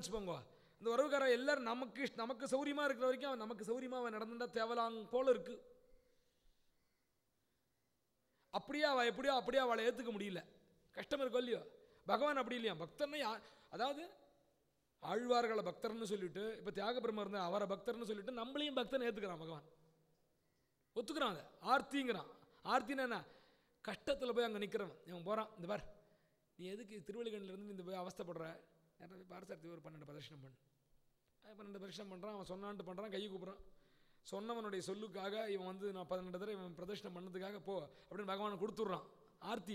வச்சுப்போங்க இந்த உறவுக்காரன் எல்லாரும் நமக்கு இஷ்ட- நமக்கு சௌரியமாக இருக்கிற வரைக்கும் அவன் நமக்கு சௌரியமாக அவன் நடந்துட்டா தேவலாங் போல இருக்கு அப்படியே அவள் எப்படியோ அப்படியே அவளை ஏற்றுக்க முடியல கஷ்டம் இருக்கும் இல்லையோ பகவான் அப்படி இல்லையா பக்தர்னு யா அதாவது ஆழ்வார்களை பக்தர்னு சொல்லிட்டு இப்போ தியாக பிரம்ம இருந்தால் அவரை பக்தர்னு சொல்லிட்டு நம்மளையும் பக்தன் ஏற்றுக்கிறான் பகவான் ஒத்துக்கிறான் அதை ஆர்த்திங்கிறான் ஆர்த்தினா என்ன கஷ்டத்தில் போய் அங்கே நிற்கிறவன் இவன் போகிறான் இந்த பார் நீ எதுக்கு திருவள்ளிக்கண்ணில் இருந்து இந்த போய் அவஸ்தைப்படுற நேரா போய் பாரசாரத்தி ஒரு பன்னெண்டு பிரதர்ஷனம் பண்ணு அது பன்னெண்டு பிரதர்ஷனம் பண்ணுறான் அவன் சொன்னான்ட்டு பண்ணுறான் கை கூப்பிட்றான் சொன்னவனுடைய சொல்லுக்காக இவன் வந்து நான் பன்னெண்டு தடவை இவன் பிரதர்ஷனம் பண்ணதுக்காக போ அப்படின்னு பகவானை கொடுத்துட்றான் ஆர்த்தி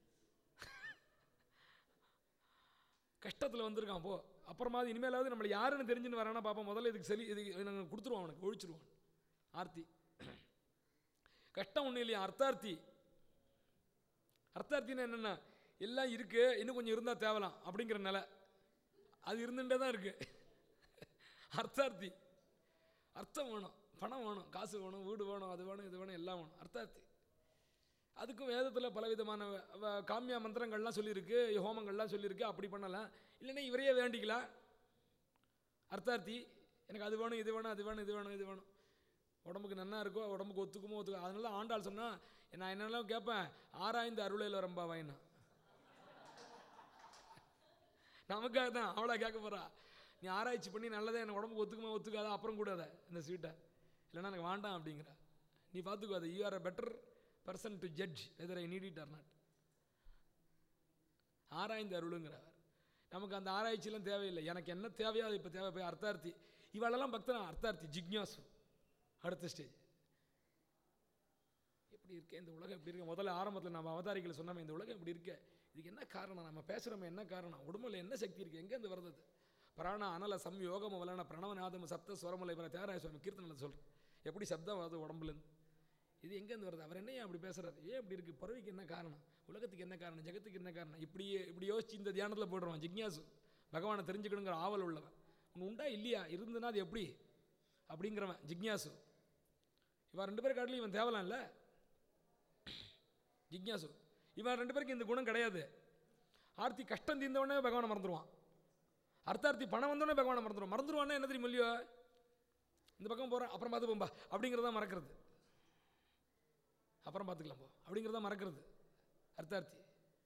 கஷ்டத்தில் வந்திருக்கான் போ அப்புறமா அது இனிமேலாவது நம்மளை யாருன்னு தெரிஞ்சுன்னு வரானா பார்ப்போம் முதல்ல இதுக்கு சரி இதுக்கு நாங்கள் கொடுத்துருவோம் அவனுக்கு ஒழிச்சிருவான் ஆர்த்தி கஷ்டம் ஒன்றும் இல்லையா அர்த்தார்த்தி அர்த்தார்த்தின்னா என்னென்னா எல்லாம் இருக்கு இன்னும் கொஞ்சம் இருந்தால் தேவலாம் அப்படிங்கிற நிலை அது இருந்துகிட்டே தான் இருக்கு அர்த்தார்த்தி அர்த்தம் வேணும் பணம் வேணும் காசு வேணும் வீடு வேணும் அது வேணும் இது வேணும் எல்லாம் வேணும் அர்த்தார்த்தி அதுக்கும் வேதத்தில் பலவிதமான வ- வ- காமியா மந்திரங்கள்லாம் சொல்லியிருக்கு ஹோமங்கள்லாம் சொல்லியிருக்கு அப்படி பண்ணலாம் இல்லைன்னா இவரையே வேண்டிக்கலாம் அர்த்தார்த்தி எனக்கு அது வேணும் இது வேணும் அது வேணும் இது வேணும் இது வேணும் உடம்புக்கு நன்னா இருக்கோ உடம்புக்கு ஒத்துக்குமோ ஒத்துக்கும் அதனால ஆண்டாள் சொன்னால் நான் என்னெல்லாம் கேட்பேன் ஆராய்ந்து அருளையில் ரொம்ப வாயினா நமக்காக தான் அவளை கேட்க போகிறா நீ ஆராய்ச்சி பண்ணி நல்லதே எனக்கு உடம்புக்கு ஒத்துக்குமா ஒத்துக்காத அப்புறம் கூடாத இந்த ஸ்வீட்டை இல்லைன்னா எனக்கு வேண்டாம் அப்படிங்கிற நீ பார்த்துக்கோ அது you are a better person to judge whether I need it or not ஆராய்ந்து அருளுங்கிறவர் நமக்கு அந்த ஆராய்ச்சியெல்லாம் தேவையில்லை எனக்கு என்ன தேவையோ அது இப்போ தேவை போய் அர்த்தார்த்தி இவாளெல்லாம் பக்தனா அர்த்தார்த்தி ஜிக்ஞாசு அடுத்த ஸ்டேஜ் எப்படி இருக்கே இந்த உலகம் எப்படி இருக்கு முதல்ல ஆரம்பத்தில் நம்ம அவதாரிகளை சொன்னாமே இந்த உலகம் இப்படி இருக்கே இதுக்கு என்ன காரணம் நம்ம பேசுகிறோமே என்ன காரணம் உடம்புல என்ன சக்தி இருக்குது எங்கேருந்து வருது அது? பிராண அனல சம்யோகம் வலன பிரணவநாதம் சப்த சுவரமலை இவரை தேராய சுவாமி கீர்த்தனில் சொல்கிறேன் எப்படி சப்தம் வருது உடம்புலேருந்து இது எங்கேருந்து வருது அவர் என்ன ஏன் அப்படி பேசுறாரு ஏன் இப்படி இருக்குது பறவைக்கு என்ன காரணம் உலகத்துக்கு என்ன காரணம் ஜெகத்துக்கு என்ன காரணம் இப்படியே இப்படி யோசிச்சு இந்த தியானத்தில் போடுறான் ஜிக்ஞாசு பகவானை தெரிஞ்சுக்கணுங்கிற ஆவல் உள்ளவன் உனக்கு உண்டா இல்லையா இருந்துன்னா அது எப்படி அப்படிங்கிறவன் ஜிக்ஞாசு இவன் ரெண்டு பேர் காட்டிலும் இவன் தேவலாம் இல்லை ஜிக்ஞாசு இவன் ரெண்டு பேருக்கு இந்த குணம் கிடையாது ஆர்த்தி கஷ்டம் தீர்ந்தவொடனே பகவானை மறந்துடுவான் அர்த்தார்த்தி பணம் வந்தோடனே பகவானை மறந்துடுவான் மறந்துடுவான்னா என்ன தெரியும் இல்லையோ இந்த பக்கம் போகிறேன் அப்புறம் பார்த்து போம்பா அப்படிங்கிறத மறக்கிறது அப்புறம் பார்த்துக்கலாம் போ அப்படிங்கிறத மறக்கிறது அர்த்தார்த்தி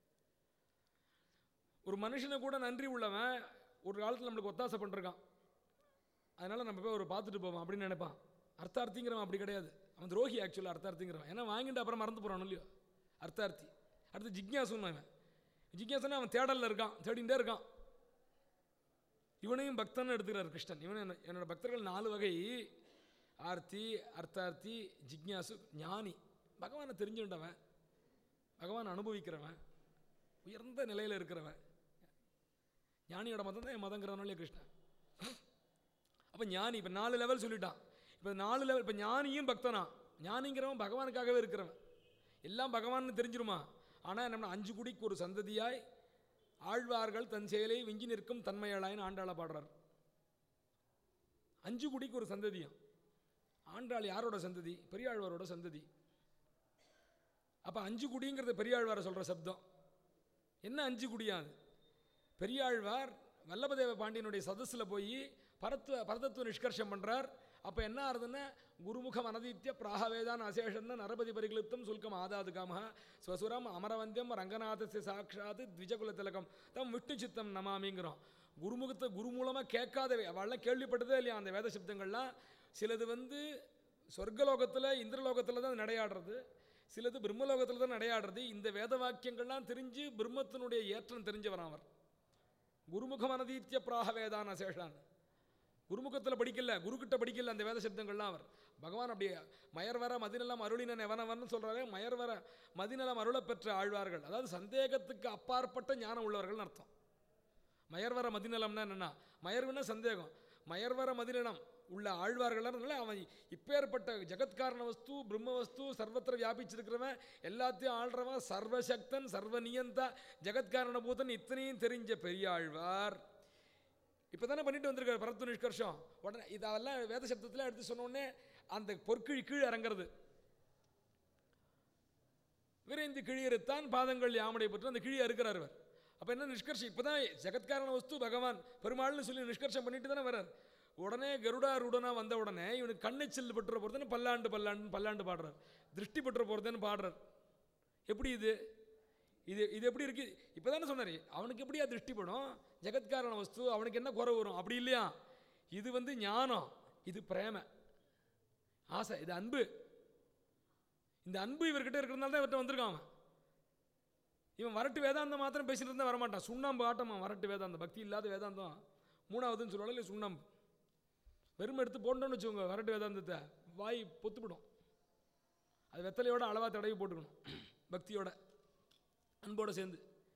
ஒரு மனுஷனை கூட நன்றி உள்ளவன் ஒரு காலத்தில் நம்மளுக்கு ஒத்தாசை பண்ணிருக்கான் அதனால் நம்ம போய் ஒரு பார்த்துட்டு போவோம் அப்படின்னு நினைப்பான் அர்த்தார்த்திங்கிறவன் அப்படி கிடையாது அவன் துரோகி ஆக்சுவலாக அர்த்தார்த்திங்கிறவன் ஏன்னா வாங்கிட்டு அப்புறம் மறந்து போகிறான் இல்லையோ அர்த்தார்த்தி அடுத்து ஜிக்ஞாசுன்னு அவன் ஜிக்ஞாசுன்னா அவன் தேடலில் இருக்கான் தேடிகிட்டே இருக்கான் இவனையும் பக்தன்னு எடுத்துக்கிறார் கிருஷ்ணன் இவன் என்ன- என்னோட பக்தர்கள் நாலு வகை ஆர்த்தி அர்த்தார்த்தி ஜிக்ஞாசு ஞானி பகவானை தெரிஞ்சுண்டவன் பகவானை அனுபவிக்கிறவன் உயர்ந்த நிலையில் இருக்கிறவன் ஞானியோட மதம் தான் என் மதங்கிறவனாலே கிருஷ்ணன் அப்போ ஞானி இப்போ நாலு லெவல் சொல்லிட்டான் இப்போ நாலு லெவல் இப்போ ஞானியும் பக்தனா ஞானிங்கிறவன் பகவானுக்காகவே இருக்கிறவன் எல்லாம் பகவான்னு தெரிஞ்சிருமா ஆனால் நம்ம அஞ்சு குடிக்கு ஒரு சந்ததியாய் ஆழ்வார்கள் தன் செயலை விஞ்சி நிற்கும் தன்மையாளாயின்னு ஆண்டாள பாடுறார் அஞ்சு குடிக்கு ஒரு சந்ததியம் ஆண்டாள் யாரோட சந்ததி பெரியாழ்வாரோட சந்ததி அப்போ அஞ்சு குடிங்கிறது பெரியாழ்வாரை சொல்கிற சப்தம் என்ன அஞ்சு குடியா அது பெரியாழ்வார் வல்லபதேவ பாண்டியனுடைய சதஸில் போய் பரத்துவ பரதத்துவ நிஷ்கர்ஷம் பண்ணுறார் அப்போ என்ன ஆறுதுன்னா குருமுகம் அனதித்ய பிராகவேதான் அசேஷன்னு நரபதி பரிகிலுப்தம் சுல்கம் ஆதாது காம ஸ்வசுரம் அமரவந்தியம் ரங்கநாதஸ்ய சாட்சாத் த்விஜகுல திலகம் தம் விஷ்ணு சித்தம் நமாமிங்கிறோம் குருமுகத்தை குரு மூலமாக கேட்காதவை அவள்லாம் கேள்விப்பட்டதே இல்லையா அந்த வேத சப்தங்கள்லாம் சிலது வந்து சொர்க்கலோகத்தில் இந்திரலோகத்தில் தான் நடையாடுறது சிலது பிரம்மலோகத்தில் தான் நடையாடுறது இந்த வேத வாக்கியங்கள்லாம் தெரிஞ்சு பிரம்மத்தினுடைய ஏற்றம் தெரிஞ்சவன் அவர் குருமுகம் அனதீத்திய பிராக வேதான சேஷான் குருமுகத்தில் படிக்கல குருக்கிட்ட படிக்கல அந்த வேத சப்தங்கள்லாம் அவர் பகவான் அப்படியே மயர்வர மதிநலம் அருளினன் எவனவன் சொல்கிறாரு மயர்வர மதிநலம் அருளப் பெற்ற ஆழ்வார்கள் அதாவது சந்தேகத்துக்கு அப்பாற்பட்ட ஞானம் உள்ளவர்கள்னு அர்த்தம் மயர்வர மதிநலம்னா என்னென்னா மயர்வுன்னா சந்தேகம் மயர்வர மதிநலம் உள்ள ஆழ்வார்கள்னால அவன் இப்பேற்பட்ட ஜெகத்காரண வஸ்து பிரம்ம வஸ்து சர்வத்திர வியாபிச்சிருக்கிறவன் எல்லாத்தையும் ஆள்றவன் சர்வசக்தன் சர்வநியந்தா ஜெகத்காரண பூதன் இத்தனையும் தெரிஞ்ச பெரிய ஆழ்வார் இப்போ தானே பண்ணிட்டு வந்திருக்காரு பரத்து நிஷ்கர்ஷம் உடனே இதெல்லாம் வேத சப்தத்தில் எடுத்து சொன்ன உடனே அந்த பொற்கிழி கீழே இறங்குறது விரைந்து கிழியறுத்தான் பாதங்கள் யாமடை பெற்று அந்த கிழியை அறுக்கிறார் அவர் அப்போ என்ன நிஷ்கர்ஷம் இப்போ தான் ஜெகத்காரண வஸ்து பகவான் பெருமாள்னு சொல்லி நிஷ்கர்ஷம் பண்ணிட்டு தானே வர்றார் உடனே கருடாருடனா வந்த உடனே இவனுக்கு கண்ணைச்சல் பட்டுற போகிறதுன்னு பல்லாண்டு பல்லாண்டு பல்லாண்டு பாடுறார் திருஷ்டி பட்டுற போகிறதுன்னு பாடுறார் எப்படி இது இது இது எப்படி இருக்கு இப்போ தானே சொன்னார் அவனுக்கு எப்படியா திருஷ்டி படும் ஜெகத்காரண வஸ்து அவனுக்கு என்ன குறை வரும் அப்படி இல்லையா இது வந்து ஞானம் இது பிரேம ஆசை இது அன்பு இந்த அன்பு இவர்கிட்ட இருக்கிறதுனால தான் இவர்கிட்ட வந்திருக்கான் அவன் இவன் வரட்டு வேதாந்தம் மாத்திரம் பேசிட்டு இருந்தால் வரமாட்டான் சுண்ணாம்பு ஆட்டமா வரட்டு வேதாந்தம் பக்தி இல்லாத வேதாந்தம் மூணாவதுன்னு சொல்லுவாங்க இல்லை சுண்ணாம்பு வெறும் எடுத்து போட்டோன்னு வச்சுக்கோங்க வரட்டு வேதாந்தத்தை வாய் பொத்துப்பிடும் அது வெத்தலையோட அளவாக தடவி போட்டுக்கணும் பக்தியோட அன்போட சேர்ந்து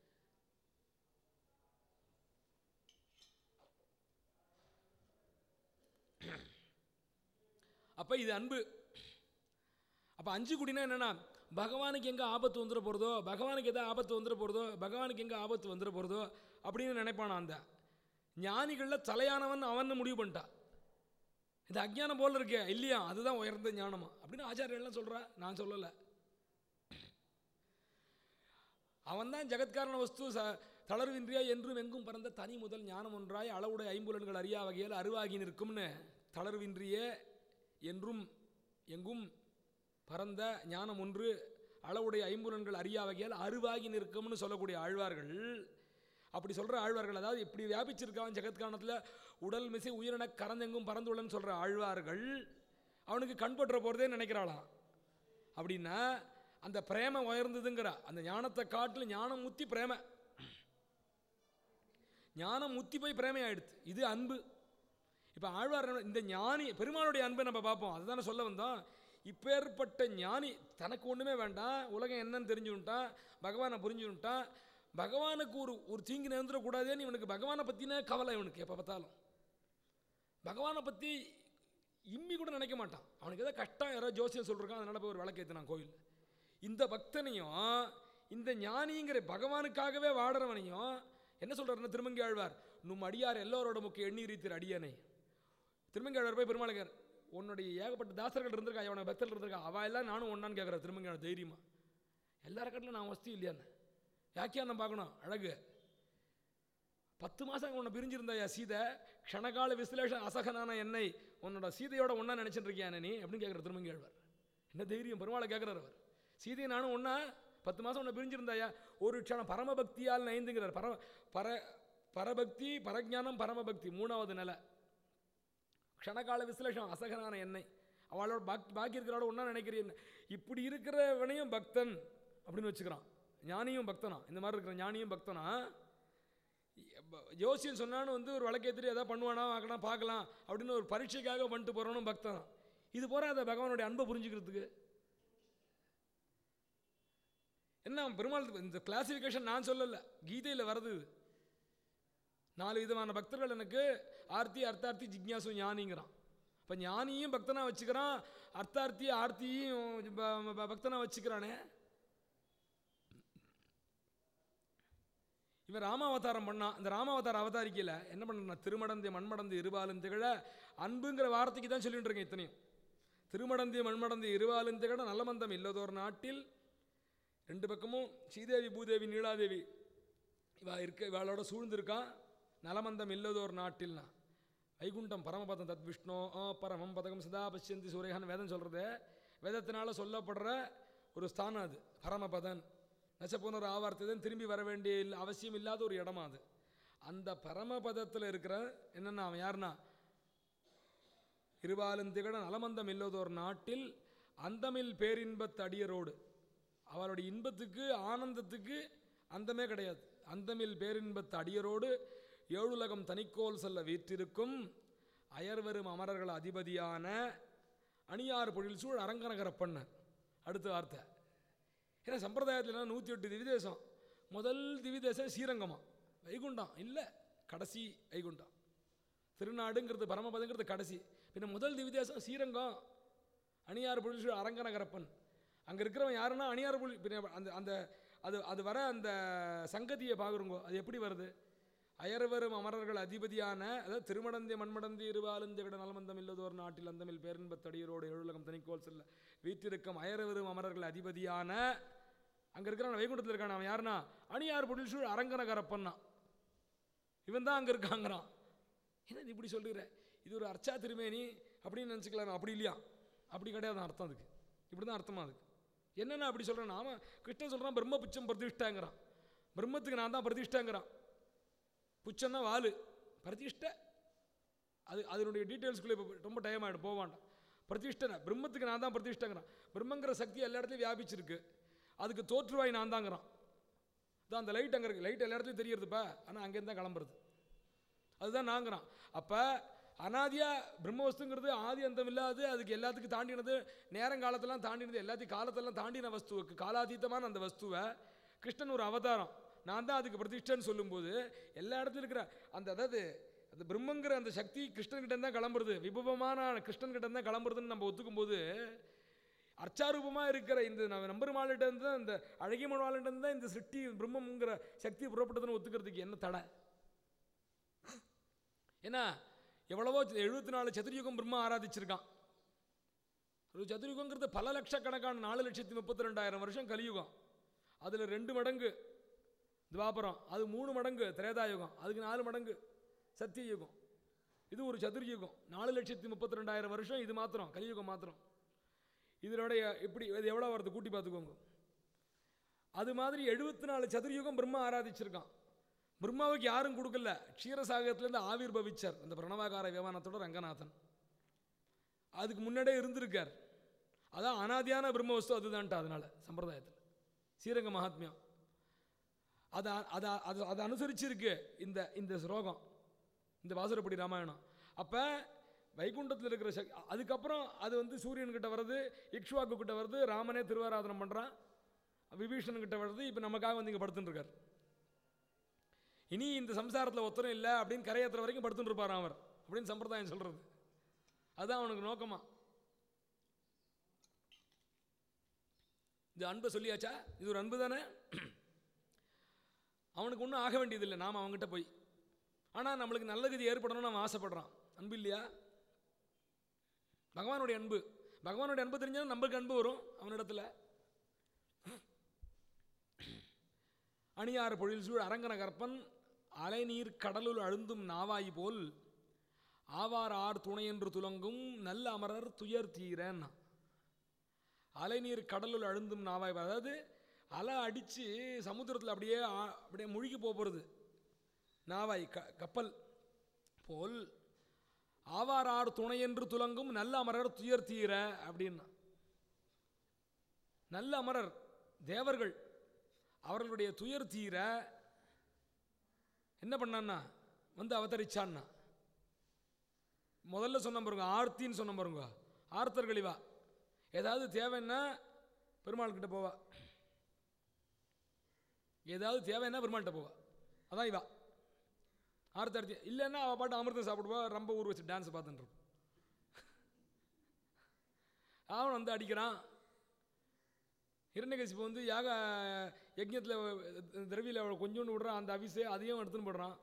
அப்போ இது அன்பு அப்போ அஞ்சு குடினா என்னென்னா பகவானுக்கு எங்கே ஆபத்து வந்துட போகிறதோ பகவானுக்கு எதாவது ஆபத்து வந்துட போகிறதோ பகவானுக்கு எங்கே ஆபத்து வந்துட போகிறதோ அப்படின்னு நினைப்பானா அந்த ஞானிகளில் தலையானவன் அவன் முடிவு பண்ணிட்டான் இது அஜ்ஞானம் போல இருக்கே இல்லையா அதுதான் உயர்ந்த ஞானமா அப்படின்னு ஆச்சாரியெல்லாம் சொல்கிறா நான் சொல்லலை அவன்தான் ஜெகத்காரண வஸ்து ச தளர்வின்றியா என்றும் எங்கும் பறந்த தனி முதல் ஞானம் ஒன்றாய் அளவுடைய ஐம்புலன்கள் அறியா வகையில் அருவாகி நிற்கும்னு தளர்வின்றியே என்றும் எங்கும் பரந்த ஞானம் ஒன்று அளவுடைய ஐம்புலன்கள் அறியா வகையால் அருவாகி நிற்கும்னு சொல்லக்கூடிய ஆழ்வார்கள் அப்படி சொல்கிற ஆழ்வார்கள் அதாவது இப்படி வியாபிச்சிருக்கான் ஜெகத்காரணத்தில் உடல் மிசை உயிரின கறந்தெங்கும் பறந்துள்ளன்னு சொல்கிற ஆழ்வார்கள் அவனுக்கு கண்பற்ற போகிறதே நினைக்கிறாளாம் அப்படின்னா அந்த பிரேம உயர்ந்ததுங்கிற அந்த ஞானத்தை காட்டில் ஞானம் முத்தி பிரேம ஞானம் முத்தி போய் பிரேமை ஆயிடுது இது அன்பு இப்போ ஆழ்வார் என்ன- இந்த ஞானி பெருமாளுடைய அன்பை நம்ம பார்ப்போம் அதுதானே சொல்ல வந்தோம் இப்பேற்பட்ட ஞானி தனக்கு ஒன்றுமே வேண்டாம் உலகம் என்னன்னு தெரிஞ்சுக்கிட்டான் பகவானை புரிஞ்சுக்கிட்டான் பகவானுக்கு ஒரு ஒரு தீங்கு நேர்ந்துடக்கூடாதேன்னு இவனுக்கு பகவானை பற்றின கவலை இவனுக்கு எப்போ பார்த்தாலும் பகவானை பற்றி இம்மி கூட நினைக்க மாட்டான் அவனுக்கு ஏதோ கஷ்டம் யாரோ ஜோசியம் சொல்லிருக்கான் அதனால போய் ஒரு விளக்கேற்றினான் கோயில் இந்த பக்தனையும் இந்த ஞானிங்கிற பகவானுக்காகவே வாடுறவனையும் என்ன சொல்றாருன்னா திருமங்கி ஆழ்வார் நும் அடியார் எல்லோரோட முக்கிய எண்ணி திரு அடியனை திருமங்கி ஆழ்வார் போய் பெருமாளுக்கார் உன்னுடைய ஏகப்பட்ட தாசர்கள் இருந்திருக்கா அவனை பக்தர்கள் இருந்திருக்கா அவ எல்லாம் நானும் ஒன்னான்னு கேட்குறேன் திருமங்கி ஆழ்வார் தைரியமா எல்லார கட்டிலும் நான் வசதி இல்லையான்னு வியாக்கியானம் பார்க்கணும் அழகு பத்து மாதம் உன்னை பிரிஞ்சிருந்தாயா சீதை க்ஷணகால விஸ்லேஷ அசகனான என்னை உன்னோட சீதையோட ஒன்றா நினச்சிட்டு இருக்கியா நீ அப்படின்னு கேட்குற திருமங்கி ஆழ்வார் என்ன தைரியம் பெருமாளை கேட்குறாரு அவர் சீதையை நானும் ஒன்றா பத்து மாதம் உன்னை பிரிஞ்சிருந்தாயா ஒரு க்ஷணம் பரமபக்தியால் நைந்துங்கிறார் பர பர பரபக்தி பரஜானம் பரமபக்தி மூணாவது நிலை க்ஷணகால விஸ்லேஷம் அசகனான என்னை அவளோட பாக்கி பாக்கி இருக்கிறவளோட ஒன்றா நினைக்கிறேன் இப்படி இருக்கிறவனையும் பக்தன் அப்படின்னு வச்சுக்கிறான் ஞானியும் பக்தனா இந்த மாதிரி இருக்கிற ஞானியும் பக்தனா ப- ஜோசியம் சொன்னான்னு வந்து ஒரு வழக்கேத்திரி எதாவது பண்ணுவானா ஆக்கலாம் பார்க்கலாம் அப்படின்னு ஒரு பரீட்சைக்காக பண்ணிட்டு போகிறவனும் பக்தன் இது போகிற பகவானுடைய அன்பை புரிஞ்சுக்கிறதுக்கு என்ன பெருமாள் இந்த கிளாசிஃபிகேஷன் நான் சொல்லலை கீதையில் வருது இது. நாலு விதமான பக்தர்கள் எனக்கு ஆர்த்தி அர்த்தார்த்தி ஜிக்ஞாசு ஞானிங்கிறான் இப்போ ஞானியும் பக்தனாக வச்சுக்கிறான் அர்த்தார்த்தி ஆர்த்தியும் ப- ப- பக்தனா வச்சுக்கிறானே இவன் ராமாவதாரம் பண்ணான் இந்த ராமாவதார அவதாரிக்கையில் என்ன பண்ணா திருமடந்தை மண்மடந்து இருபாலும் திகழ அன்புங்கிற வார்த்தைக்கு தான் சொல்லிட்டு இருக்கேன் இத்தனையும் திருமடந்தி மண்மடந்து இருபாலும் திகழ நல்லமந்தம் இல்லதோர் நாட்டில் ரெண்டு பக்கமும் ஸ்ரீதேவி பூதேவி நீலாதேவி இவா இருக்க இவாளோட சூழ்ந்திருக்கான் நலமந்தம் இல்லதோர் நாட்டில்னா வைகுண்டம் பரமபதம் தத் விஷ்ணு ஆ, பரமம் பதகம் சதா பஷ்யந்தி சூரியகான் வேதம் சொல்கிறது வேதத்தினால சொல்லப்படுற ஒரு ஸ்தானம் அது பரமபதன் நச்சப்புனர் ஆவார்த்ததன் திரும்பி வர வேண்டிய இல்ல- அவசியம் இல்லாத ஒரு இடமா அது அந்த பரமபதத்தில் இருக்கிற என்னென்ன அவன் யாருன்னா இருபாலும் திகழ நலமந்தம் இல்லதோர் நாட்டில் அந்தமில் பேரின்பத் அடியரோடு அவளுடைய இன்பத்துக்கு ஆனந்தத்துக்கு அந்தமே கிடையாது அந்தமில் பேரின்பத் அடியரோடு ஏழுலகம் தனிக்கோல் செல்ல வீற்றிருக்கும் அயர்வரும் அமரர்கள் அதிபதியான அணியார் பொழில் சூழ் அரங்கநகரப்பண்ண அடுத்த வார்த்தை ஏன்னா சம்பிரதாயத்தில் நூற்றி எட்டு திவிதேசம் முதல் திவிதேசம் ஸ்ரீரங்கமா வைகுண்டம் இல்லை கடைசி வைகுண்டம் திருநாடுங்கிறது பரமபதங்கிறது கடைசி பின்ன முதல் திவிதேசம் ஸ்ரீரங்கம் அணியார் பொழில் அரங்கநகரப்பன் அங்கே இருக்கிறவன் யாருன்னா அணியார் பொழி பின்ன அந்த அந்த அது அது வர அந்த சங்கதியை பார்க்குறோங்கோ அது எப்படி வருது அயர்வரும் அமரர்கள் அதிபதியான அதாவது திருமடந்தி மண்மடந்தி இருவாலும் ஜெகட நலமந்தம் இல்லதோர் நாட்டில் அந்தமில் பேரின்பத்தடியரோடு எழுலகம் தனிக்கோல் செல்ல வீற்றிருக்கும் அயர்வரும் அமரர்கள் அதிபதியான அங்கே இருக்கிறான் வைகுண்டத்தில் இருக்கான் அவன் யாருன்னா அணியார் பொருள் சூழ் அரங்கன கரப்பன்னா இவன் தான் அங்கே இருக்காங்கிறான் என்னது இப்படி சொல்லுகிற இது ஒரு அர்ச்சா திருமேனி அப்படின்னு நினச்சிக்கலாம் அப்படி இல்லையா அப்படி கிடையாது அர்த்தம் அதுக்கு இப்படி தான் அர்த்தமா அதுக்கு என்னென்ன அப்படி சொல்கிறேன் நாம கிருஷ்ணன் சொல்கிறான் பிரம்ம புச்சம் பிரதிஷ்டாங்கிறான் பிரம்மத்துக்கு நான் தான் பிரதிஷ்டாங்கிறான் புச்சம்னா வாலு பிரதிஷ்டை அது அதனுடைய டீட்டெயில்ஸ்குள்ளே இப்போ ரொம்ப டைம் ஆகிடும் போக வேண்டாம் பிரதிஷ்டனை பிரம்மத்துக்கு நான் தான் பிரதிஷ்டைங்கிறான் பிரம்மங்கிற சக்தி எல்லா இடத்துலையும் வியாபிச்சிருக்கு அதுக்கு தோற்றுவாய் நான் தாங்கிறான் தான் அந்த லைட் அங்கே இருக்குது லைட் எல்லா இடத்துலையும் தெரியறதுப்பா ஆனால் அங்கேருந்து தான் கிளம்புறது அதுதான் நாங்கிறான் அப்போ அனாதியா பிரம்ம வஸ்துங்கிறது ஆதி அந்தம் இல்லாது அதுக்கு எல்லாத்துக்கும் தாண்டினது நேரங்காலத்தெல்லாம் தாண்டினது எல்லாத்தையும் காலத்தெல்லாம் தாண்டின வஸ்துவுக்கு காலாதீதமான அந்த வஸ்துவை கிருஷ்ணன் ஒரு அவதாரம் நான் தான் அதுக்கு பிரதிஷ்டைன்னு சொல்லும்போது எல்லா இடத்துலையும் இருக்கிற அந்த அதாவது அந்த பிரம்மங்கிற அந்த சக்தி கிருஷ்ணன்கிட்ட தான் கிளம்புறது விபவமான கிருஷ்ணன்கிட்ட தான் கிளம்புறதுன்னு நம்ம ஒத்துக்கும்போது அர்ச்சாரூபமாக இருக்கிற இந்த நம்ம நம்பெருமாள்கிட்ட இருந்து தான் இந்த அழகிய மனவாள்கிட்ட இருந்து தான் இந்த சிருஷ்டி பிரம்மங்கிற சக்தி புறப்பட்டதுன்னு ஒத்துக்கிறதுக்கு என்ன தடை ஏன்னா எவ்வளவோ எழுபத்தி நாலு சதுர்யுகம் பிரம்மா ஆராதிச்சிருக்கான் ஒரு சதுர்யுகங்கிறது பல லட்சக்கணக்கான நாலு லட்சத்தி முப்பத்தி ரெண்டாயிரம் வருஷம் கலியுகம் அதில் ரெண்டு மடங்கு துவாபரம் அது மூணு மடங்கு திரேதாயுகம் அதுக்கு நாலு மடங்கு சத்தியயுகம் இது ஒரு சதுர்யுகம் நாலு லட்சத்தி முப்பத்தி ரெண்டாயிரம் வருஷம் இது மாத்திரம் கலியுகம் மாத்திரம் இதனுடைய இப்படி இது எவ்வளோ வருது கூட்டி பார்த்துக்கோங்க அது மாதிரி எழுபத்தி நாலு சதுர்யுகம் பிரம்மா ஆராதிச்சிருக்கான் பிரம்மாவுக்கு யாரும் கொடுக்கல க்ஷீரசாகரத்துலேருந்து ஆவிர் பவிச்சார் அந்த பிரணவாகார விமானத்தோட ரங்கநாதன் அதுக்கு முன்னாடியே இருந்திருக்கார் அதான் அனாதியான பிரம்ம வஸ்து அதுதான்ட்டு அதனால சம்பிரதாயத்தில் ஸ்ரீரங்க மகாத்மியம் அதை அதை அது அதை அனுசரிச்சிருக்கு இந்த இந்த ஸ்லோகம் இந்த வாசுரப்படி ராமாயணம் அப்போ வைகுண்டத்தில் இருக்கிற சக் அதுக்கப்புறம் அது வந்து சூரியன்கிட்ட வருது இக்ஷ்வாக்கு கிட்ட வருது ராமனே திருவாராதனம் பண்ணுறான் விபீஷணன் கிட்ட வருது இப்போ நமக்காக வந்து இங்கே படுத்துட்டு இருக்கார் இனி இந்த சம்சாரத்தில் ஒத்தரும் இல்லை அப்படின்னு கரையேற்றுற வரைக்கும் படுத்துட்டு இருப்பார் அவர் அப்படின்னு சம்பிரதாயம் சொல்கிறது அதுதான் அவனுக்கு நோக்கமா இந்த அன்பை சொல்லியாச்சா இது ஒரு அன்பு தானே அவனுக்கு ஒன்றும் ஆக வேண்டியதில்லை நாம் அவங்ககிட்ட போய் ஆனால் நம்மளுக்கு நல்ல கதி ஏற்படணும்னு அவன் ஆசைப்படுறான் அன்பு இல்லையா பகவானுடைய அன்பு பகவானுடைய அன்பு தெரிஞ்சால் நம்மளுக்கு அன்பு வரும் அவனிடத்துல அணியார் பொழில் சூழ் அரங்கன கற்பன் அலைநீர் கடலுள் அழுந்தும் நாவாய் போல் ஆவார் ஆர் துணை என்று துலங்கும் நல்ல அமரர் துயர் தீரன் அலைநீர் கடலுள் அழுந்தும் நாவாய் போல். அதாவது அலை அடித்து சமுத்திரத்தில் அப்படியே ஆ- அப்படியே முழுகி போக போகிறது நாவாய் க கப்பல் போல் ஆவாரார் துணை என்று துலங்கும் நல்ல அமரர் துயர் தீர அப்படின்னா நல்ல அமரர் தேவர்கள் அவர்களுடைய துயர் தீர என்ன பண்ணான்னா வந்து அவதரிச்சான்னா முதல்ல சொன்ன பாருங்க ஆர்த்தின்னு சொன்ன பாருங்க ஆர்த்தர்கள் இவா ஏதாவது தேவைன்னா பெருமாள் கிட்ட போவா ஏதாவது தேவைன்னா பெருமாள்கிட்ட போவா அதான் இவா ஆர்த்தி ஆர்த்தி இல்லைன்னா அவள் பாட்டு அமிர்தம் சாப்பிடுவா ரொம்ப ஊர் வச்சு டான்ஸ் பார்த்துட்டு இருப்பா. அவன் வந்து அடிக்கிறான் இரண்யகசிப்பு வந்து யாக யஜ்ஞத்தில் திரவியில் அவளை கொஞ்சோண்டு விடுறான் அந்த அவிசு அதையும் எடுத்துன்னு போடுறான்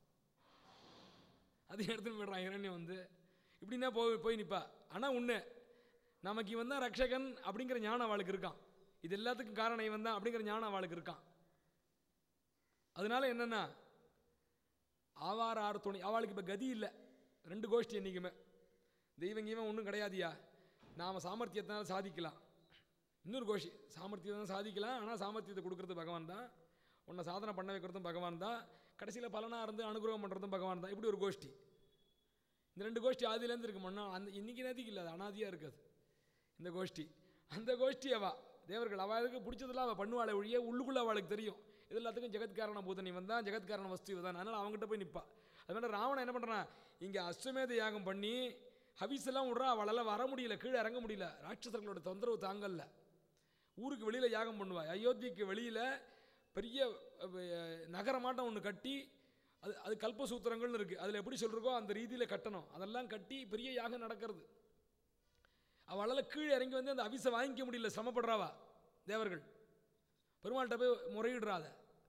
அதையும் எடுத்துன்னு போயிடுறான் இரண்யம் வந்து இப்படின்னா போய் போய் நிற்பா ஆனால் உண்மை நமக்கு இவன் தான் ரக்ஷகன் அப்படிங்கிற ஞானம் அவளுக்கு இருக்கான் இது எல்லாத்துக்கும் காரணம் இவன் தான் அப்படிங்கிற ஞானம் அவளுக்கு இருக்கான் அதனால என்னென்னா ஆவார ஆறு துணை அவளுக்கு இப்போ கதி இல்லை ரெண்டு கோஷ்டி என்றைக்குமே தெய்வங்க இவன் ஒன்றும் கிடையாதியா நாம் சாமர்த்தியத்தினால சாதிக்கலாம் இன்னொரு கோஷ்டி சாமர்த்தியம் சாதிக்கலாம் ஆனால் சாமர்த்தியத்தை கொடுக்குறது பகவான் தான் உன்னை சாதனை பண்ண வைக்கிறதும் பகவான் தான் கடைசியில் பலனாக இருந்து அனுகிரகம் பண்ணுறதும் பகவான் தான் இப்படி ஒரு கோஷ்டி இந்த ரெண்டு கோஷ்டி ஆதியிலேருந்து இருக்கு மண்ணா அந்த இன்னைக்கு நேதிக்கு இல்லை அது அனாதியாக இருக்காது இந்த கோஷ்டி அந்த கோஷ்டி அவா தேவர்கள் அவளுக்கு பிடிச்சதெல்லாம் அவள் பண்ணுவாளை ஒழிய உள்ளுக்குள்ளே அவளுக்கு தெரியும் இது எல்லாத்துக்கும் ஜெகத்காரண பூதன் இவன் தான் ஜெகத்காரண வஸ்து இவன் அதனால் அவங்ககிட்ட போய் நிற்பா அதனால ராவணன் என்ன பண்ணுறான் இங்கே அஸ்வமேத யாகம் பண்ணி ஹவிஸ் எல்லாம் விட்றா அவளால் வர முடியல கீழே இறங்க முடியல ராட்சசர்களோட தொந்தரவு தாங்கல்ல ஊருக்கு வெளியில் யாகம் பண்ணுவா அயோத்திக்கு வெளியில் பெரிய அஹ், நகரமாட்டம் ஒன்று கட்டி அது அது கல்பசூத்திரங்கள்னு இருக்குது அதில் எப்படி சொல்கிறக்கோ அந்த ரீதியில் கட்டணும் அதெல்லாம் கட்டி பெரிய யாகம் நடக்கிறது அவளால் கீழே இறங்கி வந்து அந்த அவிசை வாங்கிக்க முடியல சிரமப்படுறாவா தேவர்கள் பெருமாள்கிட்ட போய் முறையிடுறாத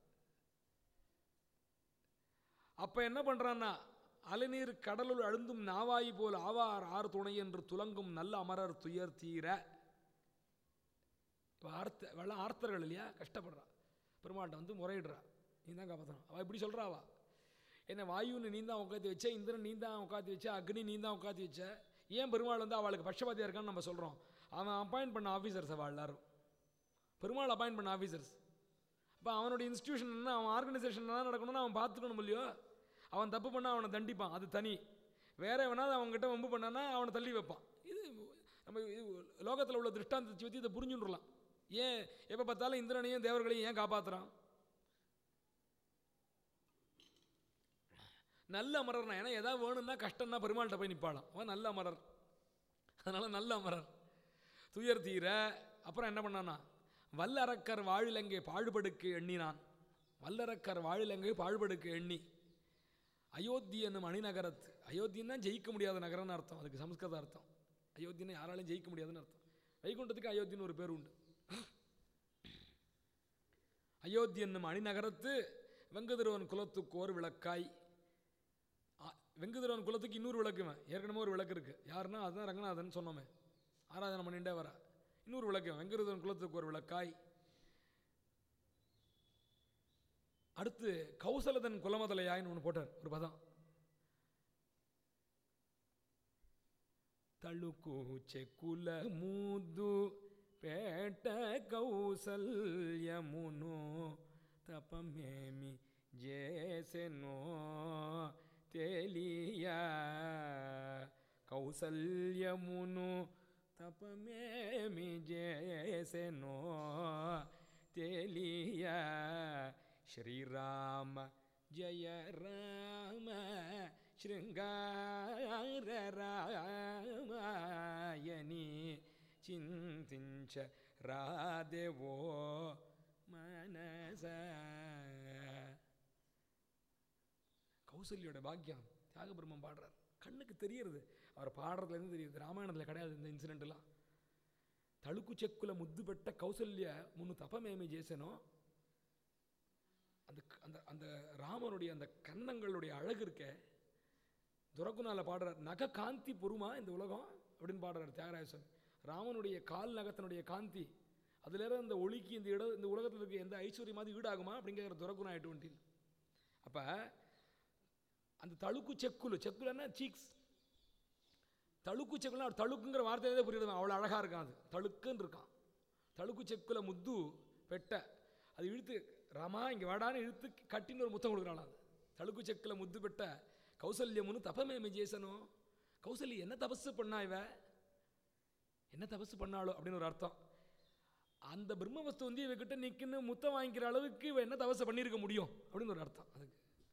அப்போ என்ன பண்ணுறான்னா அலைநீர் கடலுள் அழுந்தும் நாவாய் போல் ஆவார் ஆறு துணை என்று துலங்கும் நல்ல அமரர் துயர் தீர இப்போ ஆர்த்த வெள்ள ஆர்த்தர்கள் இல்லையா கஷ்டப்படுறா பெருமாள்கிட்ட வந்து முறையிடுறா நீ தான் காப்பாற்றணும் அவள் இப்படி சொல்கிறா அவள் என்ன வாயுன்னு நீ தான் உட்காந்து வச்ச இந்திரன் நீ தான் உட்காந்து வச்ச அக்னி நீ தான் உட்காந்து வச்ச ஏன் பெருமாள் வந்து அவளுக்கு பட்சபாதியாக இருக்கான்னு நம்ம சொல்கிறோம் அவன் அப்பாயிண்ட் பண்ண ஆஃபீஸர்ஸ் அவள் எல்லாரும் பெருமாள் அப்பாயிண்ட் பண்ண ஆஃபீஸர்ஸ் அப்போ அவனுடைய இன்ஸ்டியூஷன் என்ன அவன் ஆர்கனைசேஷன் என்ன நடக்கணும்னு அவன் பார்த்துக்கணும் இல்லையோ அவன் தப்பு பண்ணால் அவனை தண்டிப்பான் அது தனி வேற எவனாவது அவன்கிட்ட வம்பு பண்ணானா அவனை தள்ளி வைப்பான் இது நம்ம இது லோகத்தில் உள்ள திருஷ்டாந்தத்தை வச்சு இதை புரிஞ்சுடலாம் ஏன் எப்போ பார்த்தாலும் இந்திரனையும் தேவர்களையும் ஏன் காப்பாற்றுறான் நல்ல அமரர்னா ஏன்னா எதாவது வேணும்னா கஷ்டம்னா பெருமாள்கிட்ட போய் நிற்பாளாம் அவன் நல்ல அமரர் அதனால் நல்ல அமரர் துயர் தீர அப்புறம் என்ன பண்ணானா வல்லரக்கர் வாழிலங்கை பாழ்படுக்கு எண்ணினான் வல்லரக்கர் வாழிலங்கை பாழ்படுக்கு எண்ணி அயோத்தி என்னும் அணிநகரத்து அயோத்தின்னா ஜெயிக்க முடியாத நகரம்னு அர்த்தம் அதுக்கு சம்ஸ்கிருத அர்த்தம் அயோத்தின்னு யாராலையும் ஜெயிக்க முடியாதுன்னு அர்த்தம் வைகுண்டத்துக்கு அயோத்தின்னு ஒரு பேர் உண்டு அயோத்தி என்னும் அணிநகரத்து வெங்கதிருவன் குலத்துக்கோர் விளக்காய் ஆ, வெங்கதிருவன் குலத்துக்கு இன்னொரு விளக்கு இவன். ஏற்கனவே ஒரு விளக்கு இருக்கு யாருன்னா அதுதான் ரங்கநாதன் சொன்னோமே ஆராதனை பண்ணிட்டே வர இன்னொரு விளக்கு இவன். வெங்கதிருவன் குலத்துக்கு ஒரு விளக்காய் அடுத்து கௌசலதன் குலமதலையாயின்னு ஒன்று போட்டார் ஒரு பதம் తళుకూచె కుల మూదు పేట కౌసల్యమును తపమేమి చేసెనో తెలియ కౌసల్యమును తపమేమి చేసెనో తెలియ శ్రీరామ జయ రామ శృంగార రామాయని చింతించ రాదేవో మనస கௌசல்யோட பாக்கியம் தியாகபிரம்மம் பாடுறார் கண்ணுக்கு தெரியறது அவர் பாடுறதுலேருந்து தெரியுது ராமாயணத்தில் கிடையாது இந்த இன்சிடென்ட்லாம் తళుకు చెక్కుల ముద్దు పెట్ట కౌసల్య మున్ను తపమేమి చేశానో அந்த க- அந்த அந்த ராமனுடைய அந்த கன்னங்களுடைய அழகு இருக்க துரக்குனால பாடுறார் நக காந்தி பொறுமா இந்த உலகம் அப்படின்னு பாடுறார் தியாகராஜன் ராமனுடைய கால் நகத்தினுடைய காந்தி அதுல இருந்து அந்த ஒளிக்கு இந்த இடம் இந்த உலகத்தில் இருக்க எந்த ஐஸ்வர்யமாவது ஈடாகுமா அப்படிங்கிற துரக்குனா டுவெண்ட்டி அப்போ அந்த தழுக்கு செக்குலு செக்குலன்னா சீக்ஸ் தழுக்கு செக்குலாம் அவர் தழுக்குங்கிற வார்த்தையிலே புரியுது அவ்வளோ அழகாக இருக்கான் அது தழுக்குன்னு இருக்கான் தழுக்கு செக்குல முத்து பெட்ட அது இழுத்து ராமா இங்கே வாடான்னு இழுத்து கட்டின்னு ஒரு முத்தம் கொடுக்குறான் அது தழுக்கு செக்குல முத்து பெட்ட கௌசல்யமுன்னு தப்பமேமி ஜேசனும் கௌசல்யா என்ன தபசு பண்ணா இவ என்ன தபசு பண்ணாளோ அப்படின்னு ஒரு அர்த்தம் அந்த பிரம்மவஸ்து வந்து இவகிட்ட நிற்குன்னு முத்தம் வாங்கிக்கிற அளவுக்கு இவ என்ன தபசு பண்ணியிருக்க முடியும் அப்படின்னு ஒரு அர்த்தம் அதுக்கு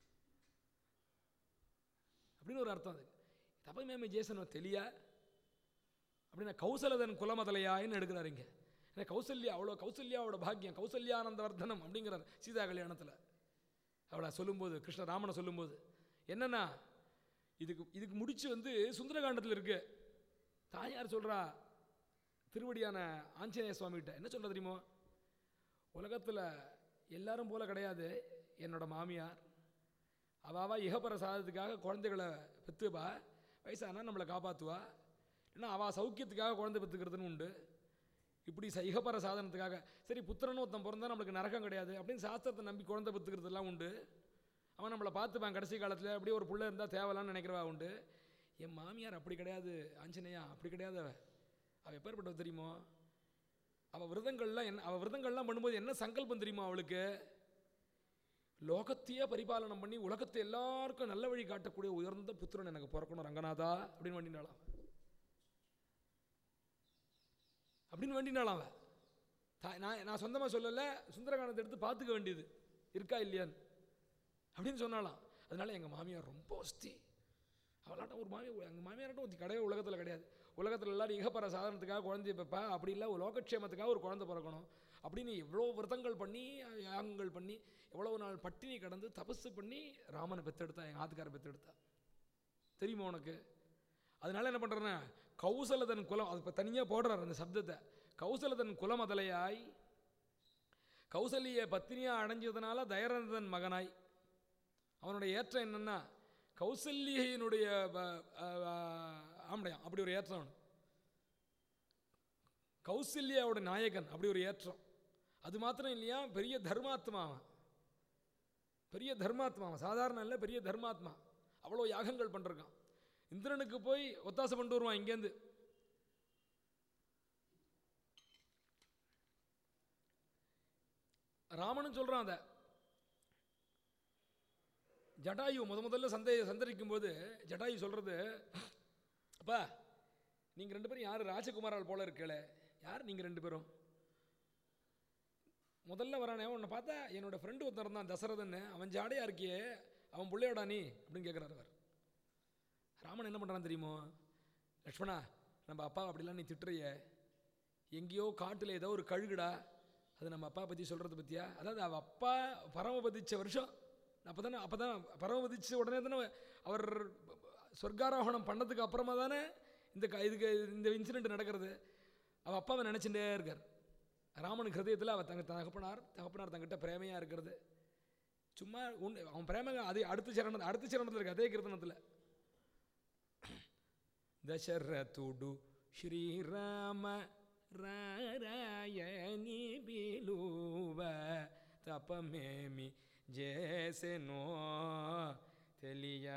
அப்படின்னு ஒரு அர்த்தம் அதுக்கு தபமேமி ஜேசனும் தெளியா அப்படின்னா கௌசலதன் குலமதலையாயின்னு எடுக்கிறாரு இங்க ஏன்னா கௌசல்யா அவ்வளோ கௌசல்யாவோட பாக்கியம் கௌசல்யானந்த வர்தனம் அப்படிங்கிறார் சீதா கல்யாணத்தில் அவளை சொல்லும்போது கிருஷ்ண ராமனை சொல்லும்போது என்னன்னா இதுக்கு இதுக்கு முடிச்சு வந்து சுந்தரகாண்டத்தில் இருக்கு தாயார் சொல்றா திருவடியான ஆஞ்சநேய சுவாமிகிட்ட என்ன சொல்ற தெரியுமோ உலகத்தில் எல்லாரும் போல கிடையாது என்னோட மாமியார் அவாவா இகப்பர சாதத்துக்காக குழந்தைகளை பெற்றுப்பா வயசானா நம்மளை காப்பாற்றுவா இல்லைன்னா அவள் சௌக்கியத்துக்காக குழந்தை பெற்றுக்கிறதுன்னு உண்டு இப்படி ச இகப்பர சாதனத்துக்காக சரி புத்திரன்னு ஒருத்தன் பிறந்தா நம்மளுக்கு நரகம் கிடையாது அப்படின்னு சாஸ்திரத்தை நம்பி குழந்தை பெற்றுக்கிறதுலாம் உண்டு அவன் நம்மளை பார்த்துப்பான் கடைசி காலத்தில் அப்படியே ஒரு புள்ள இருந்தால் தேவலான்னு நினைக்கிறவா உண்டு என் மாமியார் அப்படி கிடையாது ஆஞ்சநேயா அப்படி கிடையாது அவ அவள் எப்பேற்பட்டவ தெரியுமோ அவள் விரதங்கள்லாம் என்ன அவள் விரதங்கள்லாம் பண்ணும்போது என்ன சங்கல்பம் தெரியுமா அவளுக்கு லோகத்தையே பரிபாலனம் பண்ணி உலகத்தை எல்லாருக்கும் நல்ல வழி காட்டக்கூடிய உயர்ந்த புத்திரன் எனக்கு பிறக்கணும் ரங்கநாதா அப்படின்னு வேண்டினாளாம் அப்படின்னு வேண்டினாளாம் அவ தா- நான் நான் சொந்தமாக சொல்லலை சுந்தரகாண்டத்தை எடுத்து பார்த்துக்க வேண்டியது இருக்கா இல்லையான்னு அப்படின்னு சொன்னாலாம் அதனால எங்கள் மாமியார் ரொம்ப ஒஸ்தி அவளாட்டம் ஒரு மாமியார் எங்கள் மாமியார்ட்டும் ஒருத்தி கிடையாது உலகத்தில் கிடையாது உலகத்தில் எல்லாரும் இகப்பற சாதனத்துக்காக குழந்தைய பெப்பா அப்படி இல்லை லோகக்ஷேமத்துக்காக ஒரு குழந்தை பிறக்கணும் அப்படின்னு எவ்வளோ விரதங்கள் பண்ணி யாகங்கள் பண்ணி எவ்வளோ நாள் பட்டினி கடந்து தபசு பண்ணி ராமனை பெத்தெடுத்தா எங்கள் ஆத்துக்காரை பெத்தெடுத்தா தெரியுமா உனக்கு அதனால என்ன பண்ணுறேன்னா கௌசலதன் குலம் அது இப்போ தனியாக போடுறார் அந்த சப்தத்தை கௌசலதன் குலமதலையாய் கௌசல்ய பத்தினியாக அடைஞ்சதுனால தயரந்தன் மகனாய் அவனுடைய ஏற்றம் என்னன்னா கௌசல்யினுடைய ப- அ- அ- ஆம்படையாம் அப்படி ஒரு ஏற்றம் அவனுக்கு கௌசல்யாவோட நாயகன் அப்படி ஒரு ஏற்றம் அது மாத்திரம் இல்லையா பெரிய தர்மாத்மா அவன் பெரிய தர்மாத்மா அவன் சாதாரண இல்லை பெரிய தர்மாத்மா அவ்வளோ யாகங்கள் பண்ணிருக்கான் இந்திரனுக்கு போய் ஒத்தாசை பண்ணிட்டு வருவான் இங்கேருந்து ராமனும் சொல்கிறான் அதை ஜடாயு முத முதல்ல சந்தை சந்தரிக்கும் போது ஜடாயு சொல்கிறது அப்பா நீங்கள் ரெண்டு பேரும் யார் ராஜகுமாரால் போல இருக்கல யார் நீங்கள் ரெண்டு பேரும் முதல்ல வரானே உன்னை பார்த்தா என்னோட ஃப்ரெண்டு ஒருத்தன் இருந்தான் தசரதன்னு அவன் ஜாடையா இருக்கியே அவன் பிள்ளையோடா நீ அப்படின்னு கேட்குறாரு அவர் ராமன் என்ன பண்ணுறான் தெரியுமோ லக்ஷ்மணா நம்ம அப்பா அப்படிலாம் நீ திட்டுறிய எங்கேயோ காட்டில் ஏதோ ஒரு கழுகுடா அது நம்ம அப்பா பற்றி சொல்கிறத பற்றியா அதாவது அவள் அப்பா பரமபதிச்ச வருஷம் அப்போ தானே அப்போ தான் பரமபதிச்ச உடனே தானே அவர் சொர்க்காரோகணம் பண்ணதுக்கு அப்புறமா தானே இந்த க இதுக்கு இந்த இன்சிடெண்ட் நடக்கிறது அவள் அப்பாவை நினச்சிட்டே இருக்கார் ராமனுக்கு ஹிருதயத்தில் அவள் தங்க தகப்பனார் தகப்பனார் தங்கிட்ட பிரேமையாக இருக்கிறது சும்மா உண்டு அவன் பிரேம அது அடுத்த சரணம் அடுத்த சரணத்தில் இருக்கு அதே கீர்த்தனத்தில் దశరథుడు శ్రీరామ రారాయని బిలువ తపమేమి చేసెనో తెలియ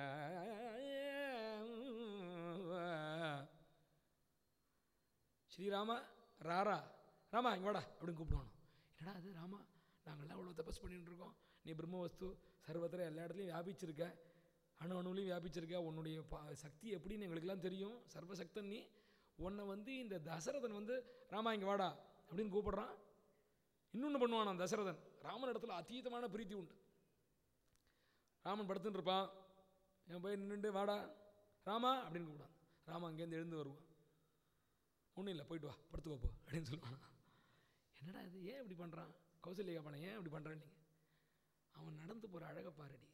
ஸ்ரீராமா ராரா ராமா இங்க வாடா அப்படின்னு கூப்பிடுவானோ என்னடா அது ராமா நாங்கள்லாம் அவ்வளோ தபஸ் பண்ணிட்டு இருக்கோம் நீ பிரம்மவஸ்து சர்வத்திர எல்லா இடத்துலையும் வியாபிச்சிருக்க அணு அணுலையும் வியாபிச்சிருக்க உன்னுடைய பா சக்தி எப்படின்னு எங்களுக்கெல்லாம் தெரியும் சர்வசக்தன் நீ உன்னை வந்து இந்த தசரதன் வந்து ராமா இங்கே வாடா அப்படின்னு கூப்பிடுறான் இன்னொன்று பண்ணுவான் தசரதன் ராமன் இடத்துல அதீதமான பிரீத்தி உண்டு ராமன் படுத்துட்டு இருப்பான் என் போய் நின்றுட்டு வாடா ராமா அப்படின்னு கூப்பிடான் ராமா அங்கேருந்து எழுந்து வருவான் ஒன்றும் இல்லை போயிட்டு வா படுத்துக்கோ போ அப்படின்னு சொல்லுவான் என்னடா இது ஏன் இப்படி பண்ணுறான் கௌசல்யா பணம் ஏன் இப்படி பண்ணுறான் நீங்கள் அவன் நடந்து போகிற அழகை பாருடி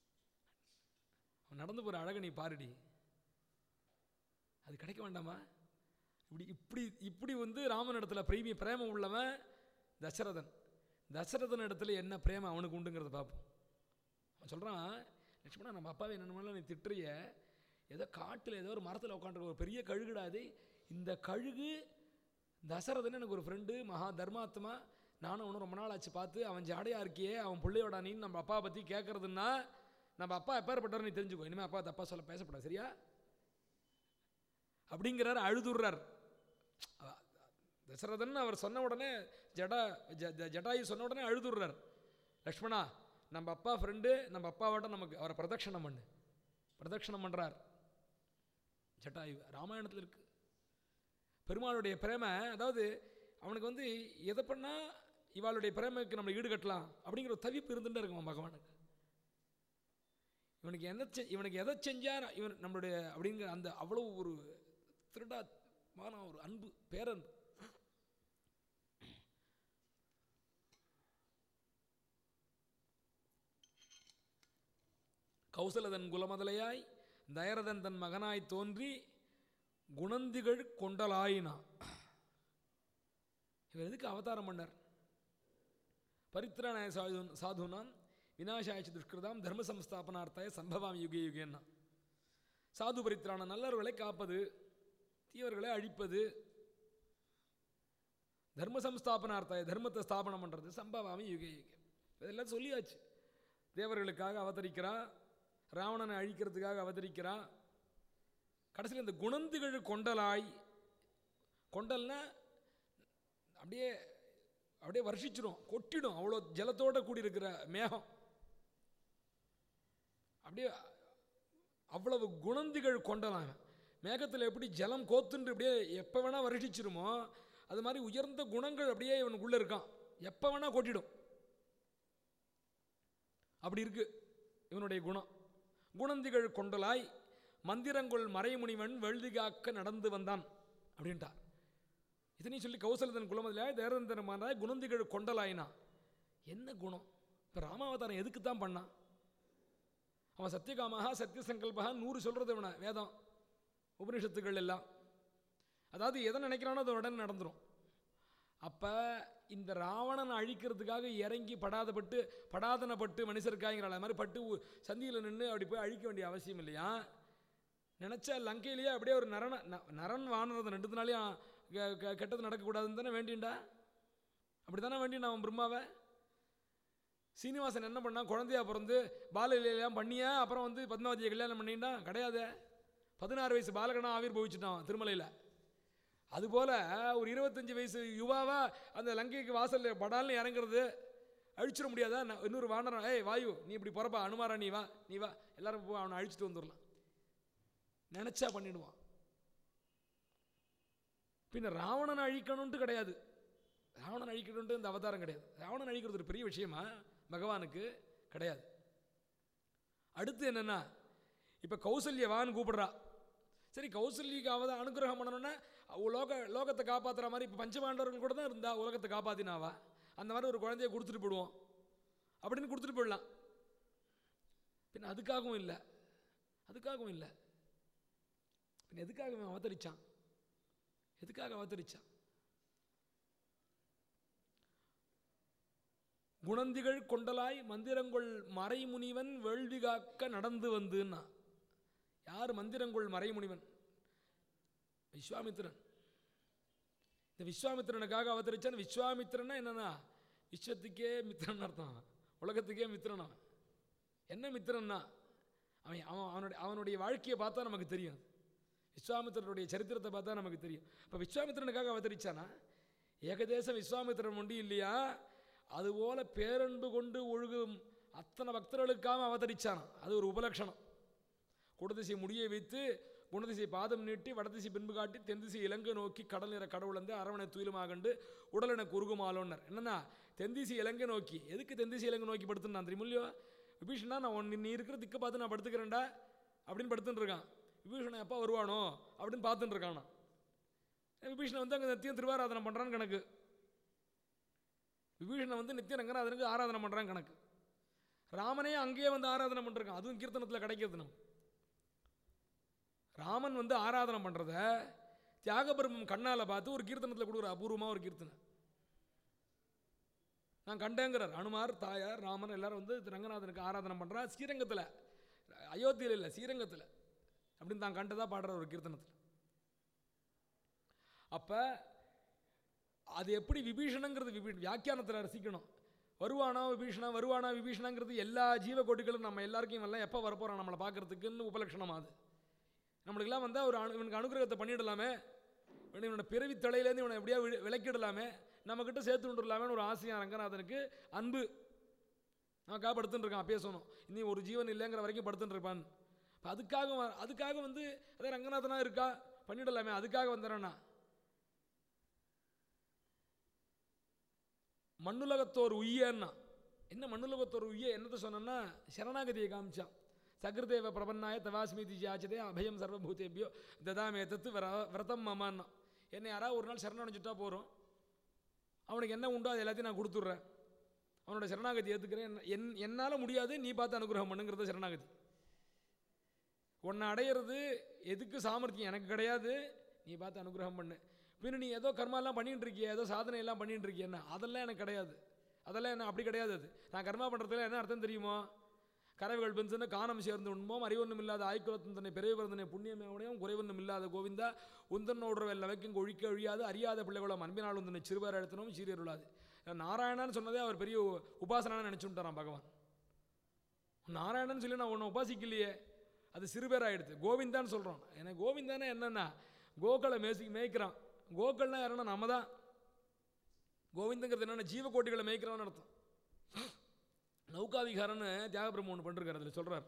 அவன் நடந்து போகிற அழகை நீ பாருடி அது கிடைக்க வேண்டாமா இப்படி இப்படி இப்படி வந்து ராமன் இடத்துல பிரேமி பிரேமம் உள்ளவன் தசரதன் தசரதன் இடத்துல என்ன பிரேமம் அவனுக்கு உண்டுங்கிறத பார்ப்போம் அவன் சொல்கிறான் லட்சுமணா நம்ம அப்பாவை என்னென்னலாம் நீ திட்டுறிய ஏதோ காட்டில் ஏதோ ஒரு மரத்தில் உட்காந்துருக்க ஒரு பெரிய கழுகுடாது இந்த கழுகு தசரதன் எனக்கு ஒரு ஃப்ரெண்டு மகா தர்மாத்மா நானும் அவனும் ரொம்ப நாள் ஆச்சு பார்த்து அவன் ஜாடையா இருக்கியே அவன் பிள்ளையோட நீன்னு நம்ம அப்பாவை பற்றி கேட்கறதுன்னா நம்ம அப்பா எப்பேற்பட்டவர் நீ தெரிஞ்சுக்கோ இனிமேல் அப்பா தப்பா சொல்ல பேசப்படாது சரியா அப்படிங்கிறார் அழுதுறார் தசரதன் அவர் சொன்ன உடனே ஜடா ஜ- ஜ- ஜடாயு சொன்ன உடனே அழுதுறார் லக்ஷ்மணா நம்ம அப்பா ஃப்ரெண்டு நம்ம அப்பாவோட நமக்கு அவரை பிரதட்சணம் பண்ணு பிரதட்சணம் பண்ணுறார் ஜட்டாயு ராமாயணத்தில் இருக்கு பெருமாளுடைய பிரேமை அதாவது அவனுக்கு வந்து எதை பண்ணால் இவாளுடைய பிரேமைக்கு நம்ம ஈடுகட்டலாம் அப்படிங்கிற ஒரு தவிப்பு இருந்துட்டே இருக்கும் பகவானுக்கு இவனுக்கு என்ன செ இவனுக்கு எதை செஞ்சா இவன் நம்மளுடைய அப்படிங்கிற அந்த அவ்வளோ ஒரு திருடாமான ஒரு அன்பு பேரன்பு கௌசலதன் குலமதலையாய் தயரதன் தன் மகனாய் தோன்றி குணந்திகள் கொண்டலாயினா இவர் எதுக்கு அவதாரம் பண்ணார் பரித்ராணாய சாது சாதுனாம் விநாசாயச்ச துஷ்கிருதாம் தர்ம சம்ஸ்தாபனார்த்தாய சம்பவாம் யுகே யுகேன்னா சாது பரித்ராண நல்லவர்களை காப்பது தீவர்களை அழிப்பது தர்ம சம்ஸ்தாபனார்த்தாய தர்மத்தை ஸ்தாபனம் பண்ணுறது சம்பவாமி யுகே யுகே இதெல்லாம் சொல்லியாச்சு தேவர்களுக்காக அவதரிக்கிறான் ராவணனை அழிக்கிறதுக்காக அவதரிக்கிறான் கடைசியில் இந்த குணந்துகள் கொண்டலாய் கொண்டல்னா அப்படியே அப்படியே வருஷிச்சிடும் கொட்டிடும் அவ்வளோ ஜலத்தோட கூடி இருக்கிற மேகம் அப்படியே அவ்வளவு குணந்திகள் கொண்டலாம் மேகத்தில் எப்படி ஜலம் கோத்துன்று அப்படியே எப்போ வேணால் வருஷிச்சிருமோ அது மாதிரி உயர்ந்த குணங்கள் அப்படியே இவனுக்குள்ளே இருக்கான் எப்போ வேணால் கொட்டிடும் அப்படி இருக்கு இவனுடைய குணம் குணந்திகள் கொண்டலாய் மந்திரங்கொள் மறைமுனிவன் வெள்ளிகாக்க நடந்து வந்தான் அப்படின்ட்டார் இதனையும் சொல்லி கௌசலதன் குலமதிலாய் தேரந்தனமானாய் குணந்திகள் கொண்டலாயினா என்ன குணம் இப்போ ராமாவதாரம் எதுக்கு தான் பண்ணான் அவன் சத்தியகாமாக சத்தியசங்கல்பகா நூறு சொல்கிறது இவனை வேதம் உபனிஷத்துக்கள் எல்லாம் அதாவது எதை நினைக்கிறானோ அது உடனே நடந்துடும் அப்போ இந்த ராவணனை அழிக்கிறதுக்காக இறங்கி படாதப்பட்டு படாதனப்பட்டு மனுஷருக்காங்கிற அது மாதிரி பட்டு உ- சந்தியில் நின்று அப்படி போய் அழிக்க வேண்டிய அவசியம் இல்லையா நினச்சா லங்கையிலேயே அப்படியே ஒரு நரன ந- நரன் வானரதன் ரெண்டு நாளையும் கெ- கெ- கெட்டது நடக்கக்கூடாதுன்னு தானே வேண்டிண்டா அப்படி தானே வேண்டினா அவன் பிரம்மாவை சீனிவாசன் என்ன பண்ணான் குழந்தையா பிறந்து பாலலீலையெல்லாம் பண்ணியா அப்புறம் வந்து பத்மாவதியை கல்யாணம் பண்ணிட்டான் கிடையாது பதினாறு வயசு பாலகனா ஆவிர் போயிச்சுட்டான் திருமலையில் அதுபோல் ஒரு இருபத்தஞ்சு வயசு யுவாவா அந்த லங்கைக்கு வாசலில் படால்னு இறங்குறது அழிச்சிட முடியாதா நான் இன்னொரு வானரம் ஏய் வாயு நீ இப்படி பிறப்பா அனுமாரா நீ வா நீ வா எல்லாரும் போ அவனை அழிச்சிட்டு வந்துடலாம் நினச்சா பண்ணிடுவான் பின்ன ராவணனை அழிக்கணும்ட்டு கிடையாது ராவணன் அழிக்கணும்ட்டு இந்த அவதாரம் கிடையாது ராவணன் அழிக்கிறது ஒரு பெரிய விஷயமா பகவானுக்கு கிடையாது அடுத்து என்னன்னா இப்போ கௌசல்யவான்னு கூப்பிடுறா சரி கௌசல்யக்கு அவத அனுகிரகம் பண்ணணும்னா அவ லோக லோகத்தை காப்பாற்றுற மாதிரி இப்போ பஞ்சபாண்டவர்கள் கூட தான் இருந்தா உலகத்தை காப்பாத்தினாவா அந்த மாதிரி ஒரு குழந்தைய கொடுத்துட்டு போடுவோம் அப்படின்னு கொடுத்துட்டு போயிடலாம் பின்ன அதுக்காகவும் இல்லை அதுக்காகவும் இல்லை பின்ன எதுக்காக இவன் அவதரிச்சான் எதுக்காக அவதரிச்சான் குணந்திகள் கொண்டலாய் மந்திரங்கொள் மறைமுனிவன் வேள்வி காக்க நடந்து வந்துன்னா யார் மந்திரங்கொள் மறைமுனிவன் விஸ்வாமித்திரன் இந்த விஸ்வாமித்திரனுக்காக அவதரிச்சான் விஸ்வாமித்திரன்னா என்னன்னா விஸ்வத்துக்கே மித்திரன் அர்த்தம் உலகத்துக்கே மித்திரன் அவன் என்ன மித்திரன்னா அவன் அவன் அவனுடைய அவனுடைய வாழ்க்கையை பார்த்தா நமக்கு தெரியும் விஸ்வாமித்திரனுடைய சரித்திரத்தை பார்த்தா நமக்கு தெரியும் இப்போ விஸ்வாமித்திரனுக்காக அவதரிச்சானா ஏகதேச விஸ்வாமித்திரன் உண்டு இல்லையா அதுபோல பேரன்பு கொண்டு ஒழுகும் அத்தனை பக்தர்களுக்காக அவதரிச்சானா அது ஒரு உபலட்சணம் குடதிசை முடியை வைத்து குணதிசை பாதம் நீட்டி வடதிசை பின்பு காட்டி தென்திசை இலங்கை நோக்கி கடல் நிற கடவுளந்து அரவணை துயிலுமாகண்டு உடலென குறுகுமாலோன்னர் என்னன்னா தென்திசை இலங்கை நோக்கி எதுக்கு தென்திசை இலங்கை நோக்கி படுத்துனான் தெரியுமில்லையோ விபீஷணா நான் உன் நீ இருக்கிற திக்க பார்த்து நான் படுத்துக்கிறேன்டா அப்படின்னு படுத்துட்டு இருக்கான் விபீஷணன் எப்போ வருவானோ அப்படின்னு பார்த்துட்டு இருக்கானா விபீஷணன் வந்து அங்கே நித்தியம் திருவாராதனை பண்ணுறான்னு கணக்கு விபீஷணன் வந்து நித்திய ரங்கநாதனுக்கு ஆராதனை பண்ணுறான் கணக்கு ராமனே அங்கேயே வந்து ஆராதனை பண்ணிருக்கான் அதுவும் கீர்த்தனத்தில் கிடைக்கிறது நமக்கு ராமன் வந்து ஆராதனை பண்ணுறத தியாகபெருமம் கண்ணால் பார்த்து ஒரு கீர்த்தனத்தில் கொடுக்குற அபூர்வமாக ஒரு கீர்த்தனை நான் கண்டேங்கிறார் அனுமார் தாயார் ராமன் எல்லாரும் வந்து ரங்கநாதனுக்கு ஆராதனை பண்ணுறா ஸ்ரீரங்கத்தில் அயோத்தியில் இல்லை ஸ்ரீரங்கத்தில் அப்படின்னு தான் கண்டதாக பாடுற ஒரு கீர்த்தனத்தில் அப்போ அது எப்படி விபீஷணங்கிறது விபீ வியாக்கியானத்தில் ரசிக்கணும் வருவானா விபீஷணா வருவானா விபீஷணங்கிறது எல்லா ஜீவகோட்டிகளும் நம்ம எல்லாருக்கும் எல்லாம் எப்போ வரப்போகிறான் நம்மளை பார்க்கறதுக்குன்னு உபலட்சணம் அது நம்மளுக்கெல்லாம் வந்தால் ஒரு அனு இவனுக்கு அனுகிரகத்தை பண்ணிடலாமே இவனை இவனோட பிறவி தலையிலேருந்து இவனை எப்படியா வி- விலக்கிடலாமே நம்மக்கிட்ட சேர்த்து விட்டுடலாமேன்னு ஒரு ஆசையாக ரங்கநாதனுக்கு அன்பு நான் கா படுத்துட்டு இருக்கான் அப்பயே சொன்னோம் இனி ஒரு ஜீவன் இல்லைங்கிற வரைக்கும் படுத்துட்டு இருப்பான் இப்போ அதுக்காக வ- அதுக்காக வந்து அதே ரங்கநாதனா இருக்கா பண்ணிடலாமே அதுக்காக வந்துடுறேன்னா மண்ணுலகத்தோர் உய்யன்னா என்ன மண்ணுலகத்தோர் உய்ய என்னத்தை சொன்னேன்னா சரணாகதியை காமிச்சான் சகிருதேவ பிரபன்னாய தவாஸ்மிதி ஜாச்சதே அபயம் சர்வபூதேபியோ ததாமே தத்து விர விரதம் மமான்னா என்னை யாராவது ஒரு நாள் சரணடைஞ்சுட்டா போகிறோம் அவனுக்கு என்ன உண்டோ அது எல்லாத்தையும் நான் கொடுத்துட்றேன் அவனோட சரணாகதி ஏற்றுக்கிறேன் என்ன- என் என்னால் முடியாது நீ பார்த்து அனுகிரகம் பண்ணுங்கிறது சரணாகதி உன்னை அடையிறது எதுக்கு சாமர்த்தியம் எனக்கு கிடையாது நீ பார்த்து அனுகிரகம் பண்ணு பின்ன நீ ஏதோ கர்மாலாம் பண்ணிட்டு இருக்கிய ஏதோ சாதனை எல்லாம் பண்ணிட்டு இருக்கியன்னா அதெல்லாம் எனக்கு கிடையாது அதெல்லாம் என்ன அப்படி கிடையாது அது நான் கர்மா பண்ணுறதுல என்ன அர்த்தம் தெரியுமோ கரவுகள் பென்சன காணம் சேர்ந்து உண்மோம் அறிவொன்றும் இல்லாத ஆய்க்குலத்தன் தன்னை பெரிய பிறந்தனை புண்ணியமேவனையும் குறைவொன்றும் இல்லாத கோவிந்தா உந்தன்னோடுற வெள்ளவைக்கும் ஒழிக்க ஒழியாது அறியாத பிள்ளைகளும் அன்பினால் உந்தனை சிறுவர் அழுத்தணும் சீரியருளாது நாராயணன்னு சொன்னதே அவர் பெரிய உபாசனான்னு நினச்சுட்டாராம் பகவான் நாராயணன் சொல்லி நான் உன்னை உபாசிக்கலையே அது சிறுபேர் ஆயிடுது கோவிந்தான்னு சொல்கிறோம் ஏன்னா கோவிந்தானே என்னென்னா கோக்களை மேசி மேய்க்கிறான் கோக்கள்னா யாருன்னா நம்ம தான் கோவிந்தங்கிறது என்னென்ன ஜீவக்கோட்டிகளை மேய்க்கிறான்னு அர்த்தம் நௌகாவிகாரன்னு தியாகபிரம்ம ஒன்று பண்ணிருக்காரு அதில் சொல்கிறார்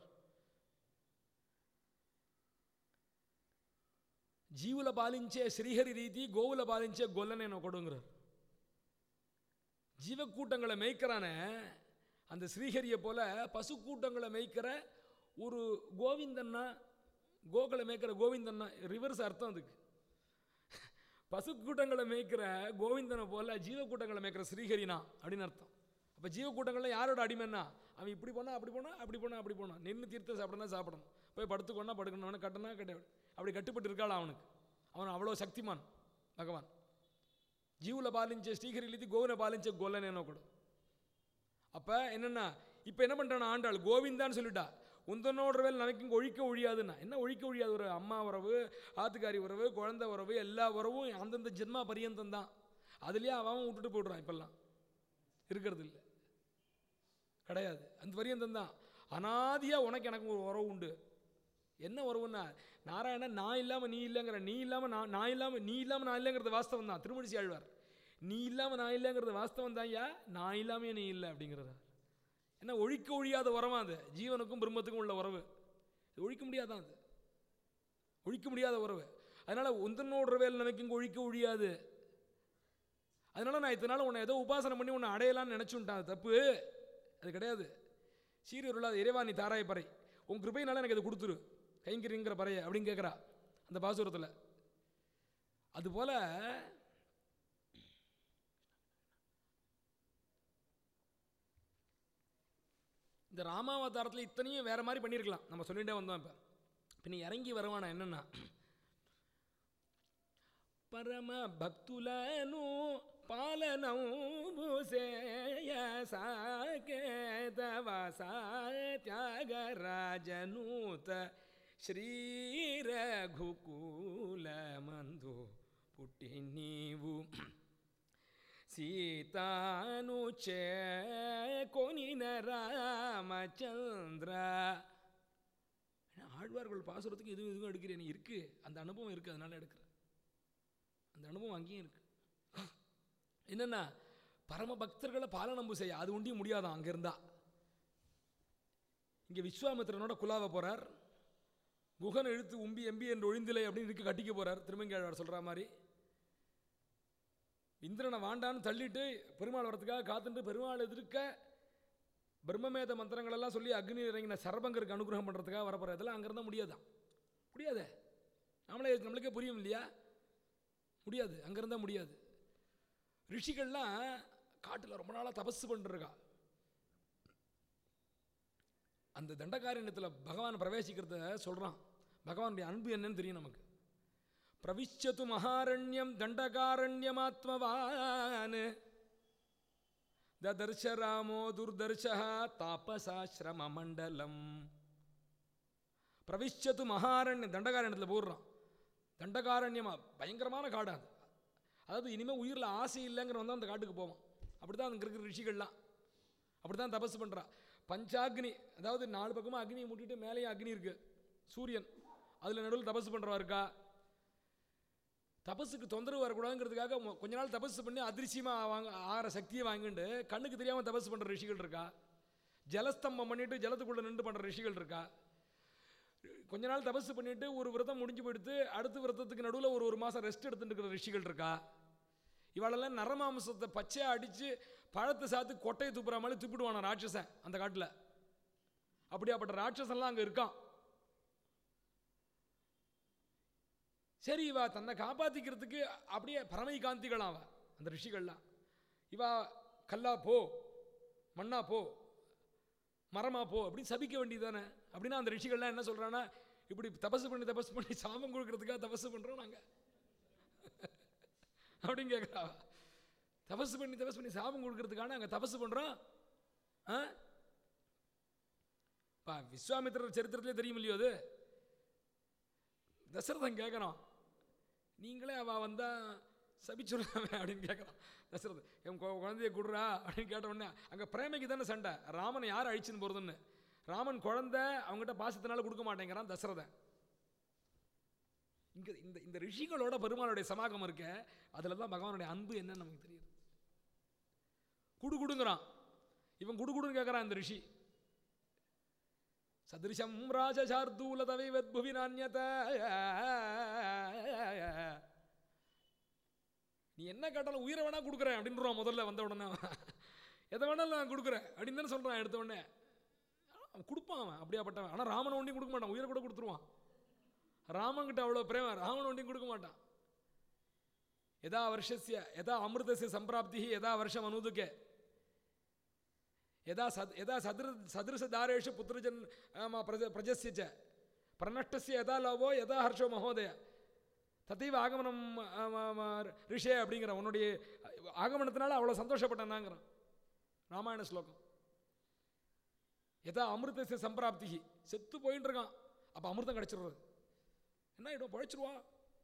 జీవుల పాలించే శ్రీహరి రీతి గోవుల పాలించే గొల్లనే கொடுங்கிறார் ஜீவக்கூட்டங்களை மேய்க்கிறானே அந்த ஸ்ரீஹரியை போல பசு கூட்டங்களை மேய்க்கிற ஒரு கோவிந்தன்னா கோக்களை மேய்க்கிற கோவிந்தன்னா ரிவர்ஸ் அர்த்தம் அதுக்கு பசு கூட்டங்களை மேய்க்கிற கோவிந்தனை போல ஜீவக்கூட்டங்களை மேய்க்கிற ஸ்ரீஹரினா அப்படின்னு அர்த்தம் அப்போ ஜீவக்கூட்டங்கள்ல யாரோட அடிமைன்னா அவன் இப்படி போனா அப்படி போனா அப்படி போனா அப்படி போனா நின்று தீர்த்த சாப்பிடனா சாப்பிடணும் போய் படுத்துக்கொண்டா படுக்கணும் அவனை கட்டினா கட்ட அப்படி கட்டுப்பட்டு இருக்காளா அவனுக்கு அவன் அவ்வளோ சக்திமான் பகவான் జీవుల పాలించే శ్రీహరిలిది గోవున పాలించే గొల్లనేనో కూడా அப்போ என்னென்னா இப்போ என்ன பண்ணுறான் ஆண்டாள் கோவிந்தான்னு சொல்லிட்டா உந்தனோடுறவேல் நமக்கு இங்கே ஒழிக்க ஒழியாதுன்னா என்ன ஒழிக்க ஒழியாது ஒரு அம்மா உறவு ஆத்துக்காரி உறவு குழந்தை உறவு எல்லா உறவும் அந்தந்த ஜென்மா பரியந்தம் தான் அதுலேயே அவன் அவன் விட்டுட்டு போய்டுறான் இப்பெல்லாம் இருக்கிறது இல்லை கிடையாது அந்த பரியந்தம் தான் அனாதியாக உனக்கு எனக்கு ஒரு உறவு உண்டு என்ன உறவுன்னா நாராயணன் நான் இல்லாமல் நீ இல்லைங்கிற நீ இல்லாமல் நான் நான் இல்லாமல் நீ இல்லாமல் நான் இல்லைங்கிறது வாஸ்தவம் தான் திருமணிசி ஆழ்வார் நீ இல்லாமல் நான் இல்லைங்கிறது வாஸ்தவம் தான் ஐயா நான் இல்லாமல் நீ இல்லை அப்படிங்கிறதா என்ன ஒழிக்க ஒழியாத உறவா அது ஜீவனுக்கும் பிரம்மத்துக்கும் உள்ள உறவு இது ஒழிக்க முடியாதான் அது ஒழிக்க முடியாத உறவு அதனால் உந்தனோட வேலை நமக்கு இங்கே ஒழிக்க ஒழியாது அதனால நான் இத்தனால உன்னை ஏதோ உபாசனை பண்ணி உன்னை அடையலாம்னு நினச்சுட்டான் அது தப்பு அது கிடையாது சீரியருளாத இறைவா நீ தாராய பறை உன் கிருபையினால எனக்கு இது கொடுத்துரு கைங்கரிங்கிற பறைய அப்படின்னு கேட்குறா அந்த பாசுரத்தில் அதுபோல் இந்த ராமாவதாரத்தில் இத்தனையும் வேற மாதிரி பண்ணியிருக்கலாம் நம்ம சொல்லிகிட்டே வந்தோம் இப்போ இப்போ நீ ఇరంగి వరవాణ ఎన్న పరమ భక్తులను పాలనము సేయ సాకేతవస త్యాగరాజనూత శ్రీ రఘుకూల మందు పుట్టి నీవు సీతాను చేకొనిన రామచంద్ర ஆழ்வார்கள் பாசுரத்துக்கு இதுவும் இதுவும் எடுக்கிறேன் நீ இருக்கு அந்த அனுபவம் இருக்கு அதனால எடுக்கிறேன் அந்த அனுபவம் அங்கேயும் இருக்கு என்னென்னா பரம பக்தர்களை பாலனம்பு செய்ய அது ஒண்டியும் முடியாதான் அங்கே இருந்தா இங்கே விஸ்வாமித்திரனோட குலாவ போறார் குகன் எழுத்து உம்பி எம்பி என்று ஒழிந்திலை அப்படின்னு இருக்கு கட்டிக்க போறார் திருமங்கையாழ்வார் சொல்ற மாதிரி இந்திரனை வாண்டான்னு தள்ளிட்டு பெருமாள் வரத்துக்காக காத்துட்டு பெருமாள் எதிர்க்க பிரம்மமேத மந்திரங்கள் எல்லாம் சொல்லி அக்னி இறங்கின சரபங்கருக்கு அனுகிரகம் பண்ணுறதுக்காக வரப்போகிற இதெல்லாம் அங்கே இருந்தால் முடியாதான் முடியாதே நம்மளே நம்மளுக்கே புரியும் இல்லையா முடியாது அங்கே இருந்தால் முடியாது ரிஷிகள்லாம் காட்டில் ரொம்ப நாளாக தபஸ் பண்ணிருக்கா அந்த தண்டகாரண்யத்தில் பகவான் பிரவேசிக்கிறத சொல்கிறான் பகவானுடைய அன்பு என்னன்னு தெரியும் நமக்கு பிரவிச்சது மகாரண்யம் தண்டகாரண்யமாத்மவான் ததர்ஷ ராமோ துர்தர்ஷா தாபசாசிரம மண்டலம் பிரவிச்சது மகாரண்யம் தண்டகாரண்யத்தில் போடுறான் தண்டகாரண்யமா பயங்கரமான காடு அது அதாவது இனிமேல் உயிரில் ஆசை இல்லைங்கிற வந்தால் அந்த காட்டுக்கு போவான் அப்படி தான் அங்கே இருக்கிற ரிஷிகள்லாம் அப்படி தான் தபஸ் பண்ணுறா பஞ்சாக்னி அதாவது நாலு பக்கமாக அக்னியை முட்டிட்டு மேலேயும் அக்னி இருக்குது சூரியன் அதில் நடுவில் தபஸ் பண்ணுறவா இருக்கா தபஸுக்கு தொந்தரவு வரக்கூடாதுங்கிறதுக்காக மொ- கொஞ்ச நாள் தபஸ் பண்ணி அதிர்ச்சியமாக வாங்க ஆகிற சக்தியை வாங்கிட்டு கண்ணுக்கு தெரியாமல் தபஸ் பண்ணுற ரிஷிகள் இருக்கா ஜலஸ்தம்பம் பண்ணிட்டு ஜலத்துக்குள்ளே நின்று பண்ணுற ரிஷிகள் இருக்கா கொஞ்ச நாள் தபஸ் பண்ணிட்டு ஒரு விரதம் முடிஞ்சு போயிடுத்து அடுத்த விரதத்துக்கு நடுவில் ஒரு ஒரு மாதம் ரெஸ்ட் எடுத்துட்டு இருக்கிற ரிஷிகள் இருக்கா இவாளெல்லாம் நரமாம்சத்தை பச்சையாக அடித்து பழத்தை சாத்து கொட்டையை துப்புற மாதிரி துப்பிடுவான ராட்சசன் அந்த காட்டில் அப்படியாப்பட்ட ராட்சசன்லாம் அங்கே இருக்கான் சரி இவா தன்னை காப்பாற்றிக்கிறதுக்கு அப்படியே பரமை காந்திகளாம் அவ அந்த ரிஷிகள்லாம் இவா கல்லா போ மண்ணா போ மரமா போ அப்படின்னு சபிக்க வேண்டியதானே அப்படின்னா அந்த ரிஷிகள்லாம் என்ன சொல்றானா இப்படி தபசு பண்ணி தபசு பண்ணி சாபம் கொடுக்கறதுக்காக தபசு பண்றோம் நாங்க அப்படின்னு கேட்குறா தபசு பண்ணி தபசு பண்ணி சாபம் கொடுக்கறதுக்காக நாங்கள் தபசு பண்றோம் ஆ பா விஸ்வாமித்திரர் சரித்திரத்திலே தெரியும் இல்லையோ அது தசரதன் கேட்குறான் நீங்களே அவ வந்தா சபிச்சுடுறாமே அப்படின்னு கேட்குறான் தசரதன் என் கொ- குழந்தைய கொடுறா அப்படின்னு கேட்ட உடனே அங்கே பிரேமைக்கு தானே சண்டை ராமனை யார் அழிச்சுன்னு போகிறதுன்னு ராமன் குழந்தை அவங்ககிட்ட பாசத்தினால கொடுக்க மாட்டேங்கிறான் தசரதன் இங்கே இந்த இந்த ரிஷிகளோட பெருமாளுடைய சமாகம் இருக்க அதில் தான் பகவானுடைய அன்பு என்னன்னு நமக்கு தெரியுது குடு குடுங்கிறான் இவன் குடு குடுன்னு கேட்குறான் இந்த ரிஷி சதிருஷம் ராஜசார்தூலதவைவத் புவி நானியத நீ என்ன கேட்டாலும் உயிரை வேணா கொடுக்குறேன் அப்படின்றான் முதல்ல வந்த உடனே அவன். எதை வேணாலும் நான் கொடுக்குறேன் அப்படின்னு தானே சொல்கிறான் எடுத்த உடனே அவன் கொடுப்பான் அவன் அப்படியாப்பட்டவன் ஆனால் ராமன் ஒன்றையும் கொடுக்க மாட்டான் உயிரை கூட கொடுத்துருவான் ராமன்கிட்ட அவ்வளோ பிரேம ராமன் ஒன்றையும் கொடுக்க மாட்டான் எதா வருஷஸ்ய எதா அமிர்தஸ்ய சம்பிராப்தி எதா வருஷம் அனுதுக்கே यदा सद् यदा सदृ सदृशदारेषु पुत्रजन् आम प्रज प्रजस्य च प्रनष्टस्य यदा लाभो यदा हर्षो மகோதய தத்தைவ ஆகமனம் ஆம், ஆம், ரிஷே அப்படிங்கிற உன்னுடைய ஆகமனத்தினால அவ்வளோ சந்தோஷப்பட்டேனாங்கிறான் ராமாயண ஸ்லோகம் எதா அமிர்தச சம்பிராப்தி செத்து போயின்னு இருக்கான் அப்போ அமிர்தம் கிடைச்சிடுறது என்ன ஆகிடும் பழைச்சிருவா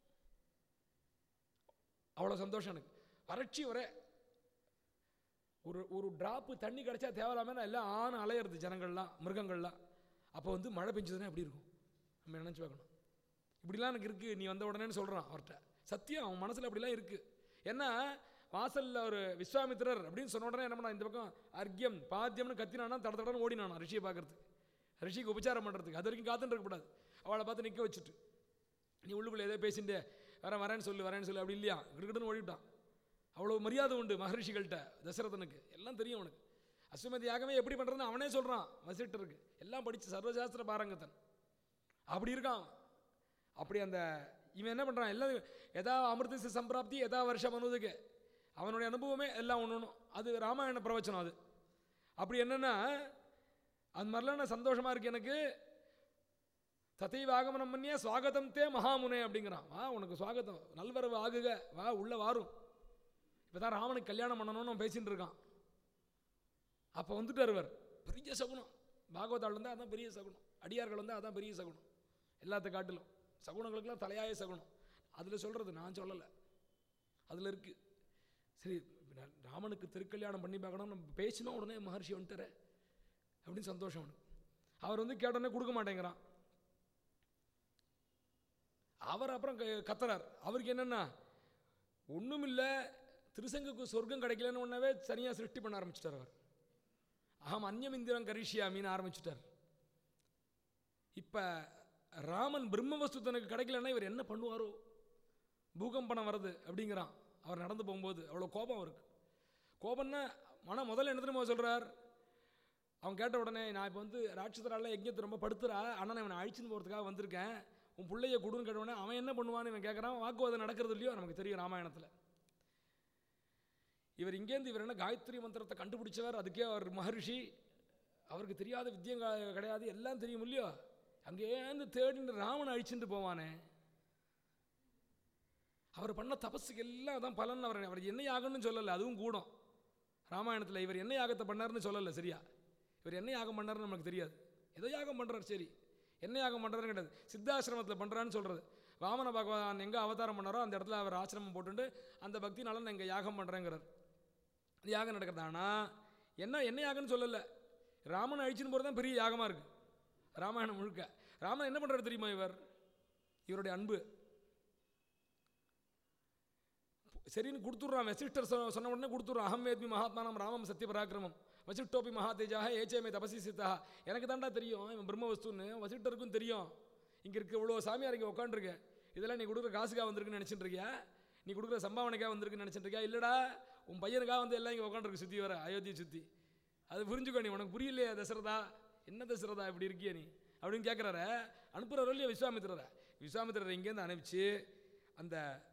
அவ்வளோ சந்தோஷம் எனக்கு வறட்சி வர ஒரு ஒரு டிராப்பு தண்ணி கிடைச்சா தேவையில்லாம எல்லாம் ஆண் அலையிறது ஜனங்கள்லாம் மிருகங்கள்லாம் அப்போ வந்து மழை பெஞ்சதுன்னா எப்படி இருக்கும் நம்ம நினச்சி பார்க்கணும் இப்படிலாம் எனக்கு இருக்குது நீ வந்த உடனேன்னு சொல்கிறான் அவர்கிட்ட சத்தியம் அவன் மனசில் அப்படிலாம் இருக்குது ஏன்னா வாசலில் ஒரு விஸ்வாமித்திரர் அப்படின்னு சொன்ன உடனே என்ன பண்ணா இந்த பக்கம் அர்க்கியம் பாத்தியம்னு கத்தினானா தட தடன்னு ஓடினானா ரிஷியை பார்க்கறதுக்கு ரிஷிக்கு உபச்சாரம் பண்ணுறதுக்கு அது வரைக்கும் காத்துட்டு இருக்கக்கூடாது அவளை பார்த்து நிற்க வச்சுட்டு நீ உள்ளுக்குள்ளே ஏதோ பேசிட்டு வரேன் வரேன்னு சொல்லு வரேன்னு சொல்லு அப்படி இல்லையா கிடுக்கிட்டுன்னு ஓடிவிட்டான் அவ்வளோ மரியாதை உண்டு மகரிஷிகள்கிட்ட தசரதனுக்கு எல்லாம் தெரியும் அவனுக்கு அஸ்வமதி யாகமே எப்படி பண்ணுறதுன்னு அவனே சொல்கிறான் வசிட்டருக்கு எல்லாம் படித்து சர்வசாஸ்திர பாரங்கத்தன் அப்படி இருக்கான் அவன். அப்படி அந்த இவன் என்ன பண்ணுறான் எல்லாம் எதா அமிர்தச சம்பிராப்தி எதா வருஷம் அனுதுக்கு அவனுடைய அனுபவமே எல்லாம் ஒன்று ஒன்றும் அது ராமாயண பிரவச்சனம் அது அப்படி என்னென்னா அது மாதிரிலாம் நான் சந்தோஷமாக இருக்கு எனக்கு தத்தைவ ஆகமனம் பண்ணியே சுவாகதம் தே மகாமுனே அப்படிங்கிறான் வா உனக்கு சுவாகதம் நல்வரவு ஆகுக வா உள்ள வாரும் இப்போ தான் ராமனுக்கு கல்யாணம் பண்ணணும்னு அவன் பேசிட்டு இருக்கான் அப்போ வந்துட்டார் இவர் பெரிய சகுனம் பாகவதாள் வந்து அதான் பெரிய சகுனம் அடியார்கள் வந்து அதான் பெரிய சகுனம் எல்லாத்த காட்டிலும் சகுனங்களுக்கெல்லாம் தலையாய சகுனம் அதில் சொல்கிறது நான் சொல்லலை அதில் இருக்கு சரி நான் ராமனுக்கு திருக்கல்யாணம் பண்ணி பார்க்கணும் நம்ம பேசினோம் உடனே மகர்ஷி வந்துட்டாரே அப்படின்னு சந்தோஷம் அவனுக்கு அவர் வந்து கேட்டோன்னே கொடுக்க மாட்டேங்கிறான் அவர் அப்புறம் க- கத்துறார் அவருக்கு என்னென்னா ஒன்றும் இல்லை திருசங்குக்கு சொர்க்கம் கிடைக்கலன்னு உடனே தனியாக சிருஷ்டி பண்ண ஆரம்பிச்சிட்டார் அவர் அகம் அந்நியம் இந்திரம் கரிஷியாமின்னு ஆரம்பிச்சிட்டார் இப்போ ராமன் பிரம்மவஸ்து தனக்கு கிடைக்கலன்னா இவர் என்ன பண்ணுவாரோ பூகம்பனம் வருது அப்படிங்கிறான் அவர் நடந்து போகும்போது அவ்வளோ கோபம் அவருக்கு கோபம்னா மனம் முதல்ல என்ன தெரியுமா சொல்கிறார் அவன் கேட்ட உடனே நான் இப்போ வந்து ராட்சசரால எங்கேயும் ரொம்ப படுத்துறா ஆனால் நான் இவனை அழிச்சுன்னு போகிறதுக்காக வந்திருக்கேன் உன் பிள்ளைய கொடுன்னு கேட்ட உடனே அவன் என்ன பண்ணுவான்னு இவன் கேட்குறான் வாக்குவாதம் நடக்கிறது இல்லையோ நமக்கு தெரியும் ராமாயணத்தில் இவர் இங்கேருந்து இவர் என்ன காயத்ரி மந்திரத்தை கண்டுபிடிச்சவர் அதுக்கே அவர் மகரிஷி அவருக்கு தெரியாத வித்தியம் க- கிடையாது எல்லாம் தெரியும் இல்லையோ அங்கேருந்து தேடின்னு ராமனை அழிச்சுட்டு போவானே அவர் பண்ண தபஸுக்கு எல்லாம் தான் பலன் அவர் அவர் என்ன யாகம்னு சொல்லலை அதுவும் கூடும் ராமாயணத்தில் இவர் என்ன யாகத்தை பண்ணாருன்னு சொல்லலை சரியா இவர் என்ன யாகம் பண்ணாருன்னு நமக்கு தெரியாது ஏதோ யாகம் பண்ணுறாரு சரி என்ன யாகம் பண்ணுறாருன்னு கிடையாது சித்தாசிரமத்தில் பண்ணுறான்னு சொல்கிறது வாமன பகவான் எங்கே அவதாரம் பண்ணாரோ அந்த இடத்துல அவர் ஆசிரமம் போட்டுட்டு அந்த பக்தினால நான் இங்கே யாகம் பண்ணுறேங்கிறார் அது யாகம் நடக்கிறது ஆனால் என்ன என்ன யாகம்னு சொல்லலை ராமனை அழிச்சுன்னு போகிறது தான் பெரிய யாகமாக இருக்குது ராமாயணம் முழுக்க ராமன் என்ன பண்ணுறாரு தெரியுமா இவர் இவருடைய அன்பு சரின்னு கொடுத்துட்றான் வசிஷ்டர் சொ- சொன்ன உடனே கொடுத்துட்றான் அகம் வேத்மி மகாத்மானம் ராமம் சத்யபராக்கிரமம் வசிஷ்டோபி மகாதேஜாக ஏச்சேமே தபசி சித்தா எனக்கு தாண்டா தெரியும் இவன் பிரம்மவஸ்துன்னு வசிஷ்டருக்கும் தெரியும் இங்கே இருக்க இவ்வளோ சாமியார் இங்கே உட்காந்துருக்கு இதெல்லாம் நீ கொடுக்குற காசுக்காக வந்திருக்குன்னு நினச்சிட்டு இருக்கியா நீ கொடுக்குற சம்பாவனைக்காக வந்திருக்குன்னு நினச்சிட்டு இருக்கியா இல்லைடா உன் பையனுக்காக வந்து எல்லாம் இங்கே உட்காந்துருக்கு சுற்றி வர அயோத்தியை சுற்றி அது புரிஞ்சுக்கோ நீ உனக்கு புரியலையா தசரதா என்ன தசரதா இப்படி இருக்கிய நீ அப்படின்னு கேட்குறாரு அனுப்புகிறாரோ இல்லையா விஸ்வாமித்திரரை விஸ்வாமித்திரரை இங்கேருந்து அனுப்பிச்சு அந்த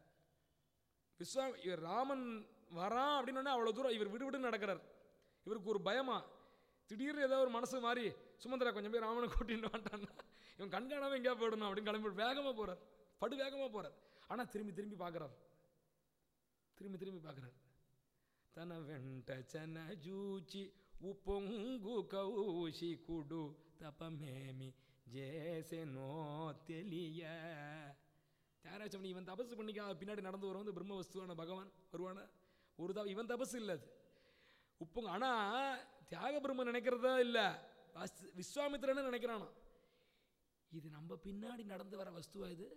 விஸ்வா இவர் ராமன் வரான் அப்படின்னு அவ்வளோ தூரம் இவர் விடுவிடுன்னு நடக்கிறார் இவருக்கு ஒரு பயமா திடீர்னு ஏதோ ஒரு மனசு மாறி சுமந்திரா கொஞ்சம் பேர் ராமனை கூட்டிட்டு வந்துட்டான்னா இவன் கண்காணாமல் எங்கேயா போயிடணும் அப்படின்னு கிளம்பி வேகமாக போகிறார் படு வேகமாக போகிறார் ஆனால் திரும்பி திரும்பி பார்க்குறார் திரும்பி திரும்பி பார்க்குறார் తన వెంట చన జూచి ఉపొంగు కౌశి కుడు తపమేమి చేసెనో తెలియ யாராச்சும் பண்ணி இவன் தபசு பண்ணிக்கா பின்னாடி நடந்து வரும் வந்து பிரம்ம வஸ்துவான பகவான் வருவானா ஒரு தவ இவன் தபசு இல்லை அது உப்புங்க ஆனால் தியாக பிரம்ம நினைக்கிறதா இல்லை விஸ்வாமித்திரன்னு நினைக்கிறானா இது நம்ம பின்னாடி நடந்து வர வஸ்துவா இது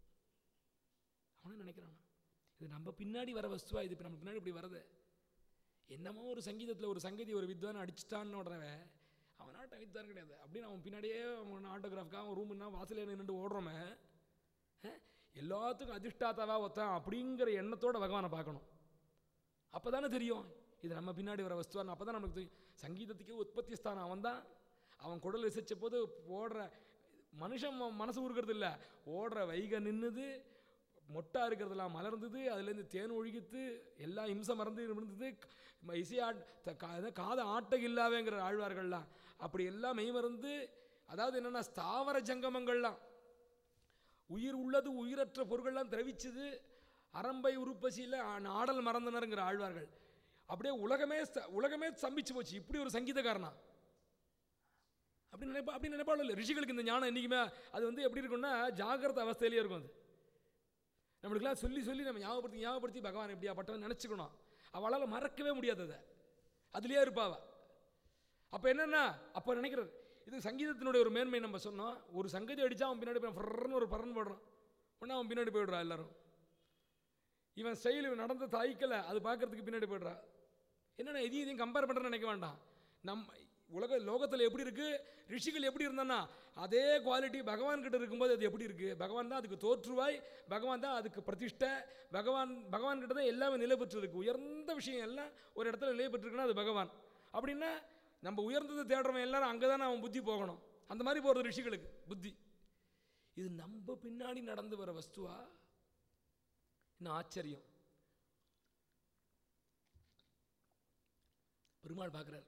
அவனும் நினைக்கிறானா இது நம்ம பின்னாடி வர வஸ்துவா இது இப்போ நம்ம பின்னாடி இப்படி வருது என்னமோ ஒரு சங்கீதத்தில் ஒரு சங்கதி ஒரு வித்வான் அடிச்சிட்டான்னு உடனே அவனாட்ட வித்வான் கிடையாது அப்படின்னு அவன் பின்னாடியே அவன் ஆட்டோகிராஃப்காக அவன் ரூம்னா வாசலே நின்று ஓடுறோமே அஹ், எல்லாத்துக்கும் அதிர்ஷ்டாத்தாவா ஒருத்தன் அப்படிங்கிற எண்ணத்தோட பகவானை பார்க்கணும் அப்போ தானே தெரியும் இது நம்ம பின்னாடி வர வஸ்துவான் அப்போ தான் நமக்கு தெரியும் சங்கீதத்துக்கே உற்பத்தி ஸ்தானம் அவன் தான் அவன் குடல் விசைச்ச போது ஓடுற மனுஷன் ம- மனசு உருக்கிறது இல்லை ஓடுற வைகை நின்னுது மொட்டா இருக்கிறதெல்லாம் மலர்ந்தது அதுலேருந்து தேன் ஒழுகித்து எல்லா இம்சை மறந்து இருந்தது க- இசையா காதை ஆட்ட இல்லாவேங்கிற ஆழ்வார்கள்லாம் அப்படி எல்லாம் மெய் மறந்து அதாவது என்னென்னா ஸ்தாவர ஜங்கமங்கள்லாம் உயிர் உள்ளது உயிரற்ற பொருள்கள்லாம் திரவிச்சது அரம்பை உருப்பசியில் ஆடல் மறந்தனருங்கிற ஆழ்வார்கள் அப்படியே உலகமே ஸ்த- உலகமே சம்பிச்சு போச்சு இப்படி ஒரு சங்கீதக்காரனா அப்படி நினைப்பா அப்படி நினைப்பாள் இல்லை ரிஷிகளுக்கு இந்த ஞானம் என்றைக்குமே அது வந்து எப்படி இருக்கும்னா ஜாகிரத அவஸ்தையிலேயே இருக்கும் அது நம்மளுக்கெல்லாம் சொல்லி சொல்லி நம்ம ஞாபகப்படுத்தி ஞாபகப்படுத்தி பகவான் எப்படியா பட்டவன் நினச்சிக்கணும் அவளால் மறக்கவே முடியாது அதை அதுலேயே இருப்பாவ அப்போ என்னென்னா அப்போ நினைக்கிறது இது சங்கீதத்தினுடைய ஒரு மேன்மை நம்ம சொன்னோம் ஒரு சங்கதி அடித்தா அவன் பின்னாடி போய் ஃபர்ன்னு ஒரு பறன் போடுறான் உடனே அவன் பின்னாடி போயிடுறா எல்லாரும் இவன் ஸ்டைல் இவன் நடந்த தாய்க்கலை அது பார்க்கறதுக்கு பின்னாடி போயிடுறா என்னென்ன எதையும் இதையும் கம்பேர் பண்ணுறேன்னு நினைக்க வேண்டாம் நம்ம உலக லோகத்தில் எப்படி இருக்குது ரிஷிகள் எப்படி இருந்தான்னா அதே குவாலிட்டி பகவான் கிட்ட இருக்கும்போது அது எப்படி இருக்குது பகவான் தான் அதுக்கு தோற்றுவாய் பகவான் தான் அதுக்கு பிரதிஷ்டை பகவான் பகவான் கிட்ட தான் எல்லாமே நிலை பெற்றிருக்கு உயர்ந்த விஷயம் எல்லாம் ஒரு இடத்துல நிலை பெற்றிருக்குன்னா அது பகவான் அப்படின்னா நம்ம உயர்ந்ததை தேடுறவன் எல்லாரும் அங்கே தானே அவன் புத்தி போகணும் அந்த மாதிரி போகிறது ரிஷிகளுக்கு புத்தி இது நம்ம பின்னாடி நடந்து வர வஸ்துவா இன்னும் ஆச்சரியம் பெருமாள் பார்க்குறார்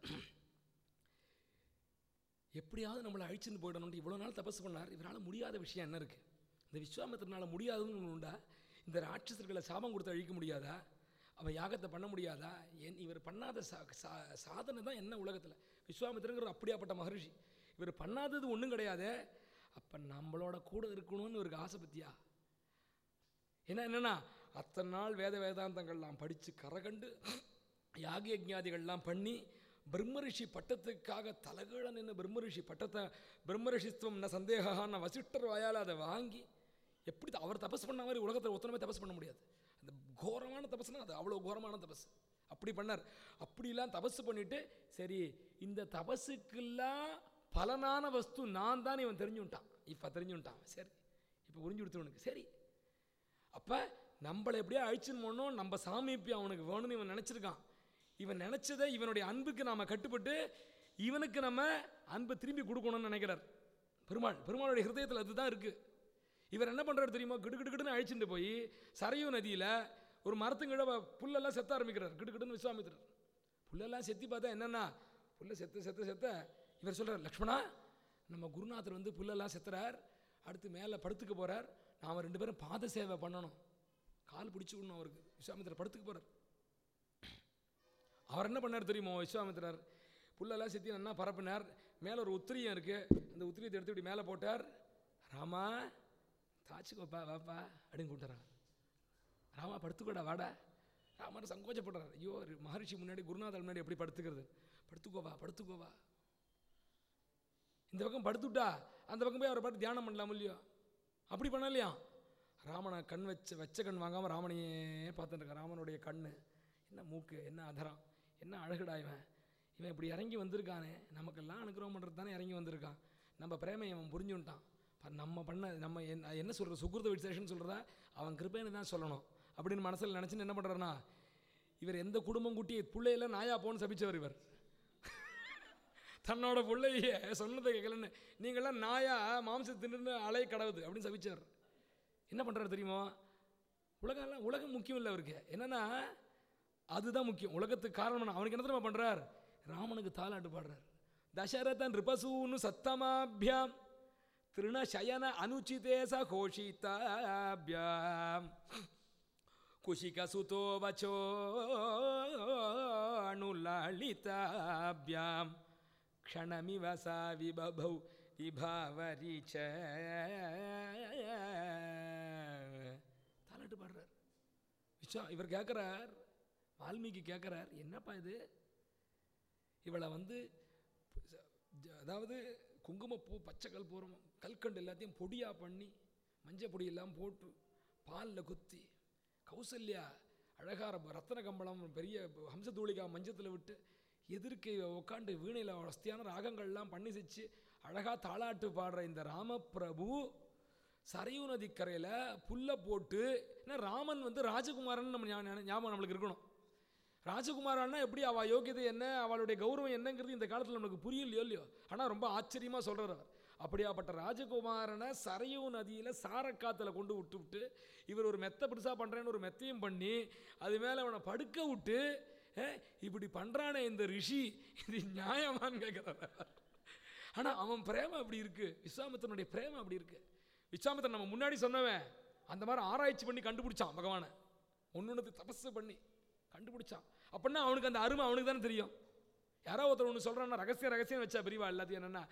எப்படியாவது நம்மளை அழிச்சுன்னு போயிடணும்னு இவ்வளோ நாள் தபஸ் பண்ணார் இவரால் முடியாத விஷயம் என்ன இருக்குது இந்த விஸ்வாமித்திரனால முடியாதுன்னு ஒன்று உண்டா இந்த ராட்சசர்களை சாபம் கொடுத்து அழிக்க முடியாதா அவன் யாகத்தை பண்ண முடியாதா என் இவர் பண்ணாத சா சா- சாதனை தான் என்ன உலகத்தில் விஸ்வாமித்திரங்கிற அப்படியாப்பட்ட மகரிஷி இவர் பண்ணாதது ஒன்றும் கிடையாதே அப்போ நம்மளோட கூட இருக்கணும்னு இவருக்கு ஆசை பத்தியா என்ன என்னன்னா அத்தனை நாள் வேத வேதாந்தங்கள்லாம் படித்து கரகண்டு யாக யஜ்ஞாதிகள்லாம் பண்ணி பிரம்மரிஷி பட்டத்துக்காக தலகீழ நின்று பிரம்மரிஷி பட்டத்தை பிரம்மரிஷித்துவம் ந சந்தேகான வசிஷ்டர் வாயால் அதை வாங்கி எப்படி த- அவர் தபஸ் பண்ண மாதிரி உலகத்தில் ஒத்தனமே தபஸ் பண்ண முடியாது அந்த கோரமான தபஸ்னா அது அவ்வளோ கோரமான தபஸ் அப்படி பண்ணார் அப்படிலாம் தபஸ் பண்ணிட்டு சரி இந்த தபஸுக்கெல்லாம் பலனான வஸ்து நான் தான் இவன் தெரிஞ்சுட்டான் இப்போ தெரிஞ்சுட்டான் சரி இப்போ புரிஞ்சு கொடுத்துருவனுக்கு சரி அப்போ நம்மளை எப்படியோ அழிச்சுன்னு போனோம் நம்ம சாமீப்பியம் அவனுக்கு வேணும்னு இவன் நினச்சிருக்கான் இவன் நினச்சதை இவனுடைய அன்புக்கு நாம் கட்டுப்பட்டு இவனுக்கு நம்ம அன்பை திரும்பி கொடுக்கணும்னு நினைக்கிறார் பெருமாள் பெருமாளுடைய ஹிருதயத்தில் அதுதான் இருக்குது இவர் என்ன பண்ணுறாரு தெரியுமா கிடு கிடு கிடுன்னு அழிச்சுட்டு போய் சரையு நதியில் ஒரு மரத்துங்கிட புல்லெல்லாம் செத்த ஆரம்பிக்கிறார் கிடு கிடுன்னு விஸ்வாமித்திரர் புல்லெல்லாம் செத்தி பார்த்தா என்னென்னா புல்லை செத்த செத்த செத்த இவர் சொல்கிறார் லக்ஷ்மணா நம்ம குருநாதர் வந்து புல்லெல்லாம் செத்துறார் அடுத்து மேலே படுத்துக்க போகிறார் நாம் ரெண்டு பேரும் பாத சேவை பண்ணணும் கால் பிடிச்சி விடணும் அவருக்கு விஸ்வாமித்திரர் படுத்துக்க போகிறார் அவர் என்ன பண்ணார் தெரியுமோ விஸ்வாமித்திரர் புல்லெல்லாம் செத்தி நல்லா பரப்பினார் மேலே ஒரு உத்திரியம் இருக்குது அந்த உத்திரியத்தை எடுத்து இப்படி மேலே போட்டார் ராமா தாச்சுக்கோப்பா வாப்பா அப்படின்னு கூப்பிட்டுறாங்க ராமா படுத்துக்கோடா வாடா ராமர் சங்கோச்சப்படுறார் ஐயோ ஒரு மகரிஷி முன்னாடி குருநாதர் முன்னாடி எப்படி படுத்துக்கிறது படுத்துக்கோவா படுத்துக்கோவா இந்த பக்கம் படுத்துட்டா அந்த பக்கம் போய் அவரை பார்த்து தியானம் பண்ணலாம் இல்லையோ அப்படி பண்ணலையா ராமனை கண் வச்ச வச்ச கண் வாங்காமல் ராமனையே பார்த்துட்டு இருக்கான் ராமனுடைய கண் என்ன மூக்கு என்ன அதரம் என்ன அழகுடா இவன் இவன் இப்படி இறங்கி வந்திருக்கானே நமக்கெல்லாம் அனுகிரகம் பண்ணுறது தானே இறங்கி வந்திருக்கான் நம்ம பிரேமை அவன் புரிஞ்சுட்டான் ப- நம்ம பண்ண நம்ம என்ன என்ன சொல்கிற சுகிருத விசேஷன் சொல்கிறதா அவன் கிருபைன்னு தான் சொல்லணும் அப்படின்னு மனசில் நினச்சின்னு என்ன பண்ணுறாருன்னா இவர் எந்த குடும்பம் குட்டி பிள்ளையெல்லாம் நாயா போன்னு சபிச்சவர் இவர் தன்னோட பிள்ளைய சொன்னதை கேட்கலன்னு நீங்களாம் நாயா மாம்சம் தின்னு அலை கடவுது அப்படின்னு சபிச்சார் என்ன பண்ணுறாரு தெரியுமா உலகம் உலகம் முக்கியம் இல்லை அவருக்கு என்னன்னா அதுதான் முக்கியம் உலகத்துக்கு காரணம் என்ன? அவனுக்கு என்ன தெரியுமா பண்ணுறார் ராமனுக்கு தாலாட்டு பாடுறார் தசரதன் ரிபசூனு சத்தமாபியாம் திருணசயன அனுச்சிதே சகோஷிதாபியாம் குஷிகசுதோ வச்சோ அணுலலிதாபியாம் க்ஷணமிவ சா விபபௌ விபாவரி ச தாலாட்டு பாடுறார் விஸ்வா இவர் கேட்குறார் வால்மீகி கேட்குறார் என்னப்பா இது இவளை வந்து ஜ- அதாவது குங்குமப்பூ பச்சை கற்பூரம் கல்கண்டு எல்லாத்தையும் பொடியாக பண்ணி மஞ்சள் பொடி எல்லாம் போட்டு பாலில் குத்தி கௌசல்யா அழகார ரத்தன கம்பளம் பெரிய ஹம்சதூளிகா மஞ்சத்தில் விட்டு எதிர்க்க உட்காந்து வீணையில் வசதியான ராகங்கள்லாம் பண்ணி செச்சு அழகாக தாளாட்டு பாடுற இந்த ராமபிரபு சரையு நதிக்கரையில் புல்லை போட்டு ஏன்னா ராமன் வந்து ராஜகுமாரன் நம்ம ஞா- ஞா- ஞாபகம் நம்மளுக்கு இருக்கணும் ராஜகுமாரான்னா எப்படி அவள் யோகியதை என்ன அவளுடைய கௌரவம் என்னங்கிறது இந்த காலத்தில் நமக்கு புரியலையோ இல்லையோ ஆனால் ரொம்ப ஆச்சரியமாக சொல்கிறார் அவர் அப்படியாப்பட்ட ராஜகுமாரனை சரையு நதியில் சாரக்காத்தில் கொண்டு விட்டு விட்டு இவர் ஒரு மெத்தை பெருசாக பண்ணுறேன்னு ஒரு மெத்தையும் பண்ணி அது மேலே அவனை படுக்க விட்டு அஹ், இப்படி பண்ணுறானே இந்த ரிஷி இது நியாயமான்னு கேட்குறாரு ஆனால் அவன் பிரேமம் அப்படி இருக்கு விஸ்வாமித்திரனுடைய பிரேமம் அப்படி இருக்கு விஸ்வாமித்திரன் நம்ம முன்னாடி சொன்னவன் அந்த மாதிரி ஆராய்ச்சி பண்ணி கண்டுபிடிச்சான் பகவானை ஒன்று தபஸ் பண்ணி கண்டுபிடிச்சான் அப்படின்னா அவனுக்கு அந்த அருமை அவனுக்கு தானே தெரியும் யாரோ ஒருத்தர் ஒன்று சொல்கிறான்னா ரகசியம் ரகசியம் வச்சா பிரிவா எல்லாத்தையும் என்னென்னா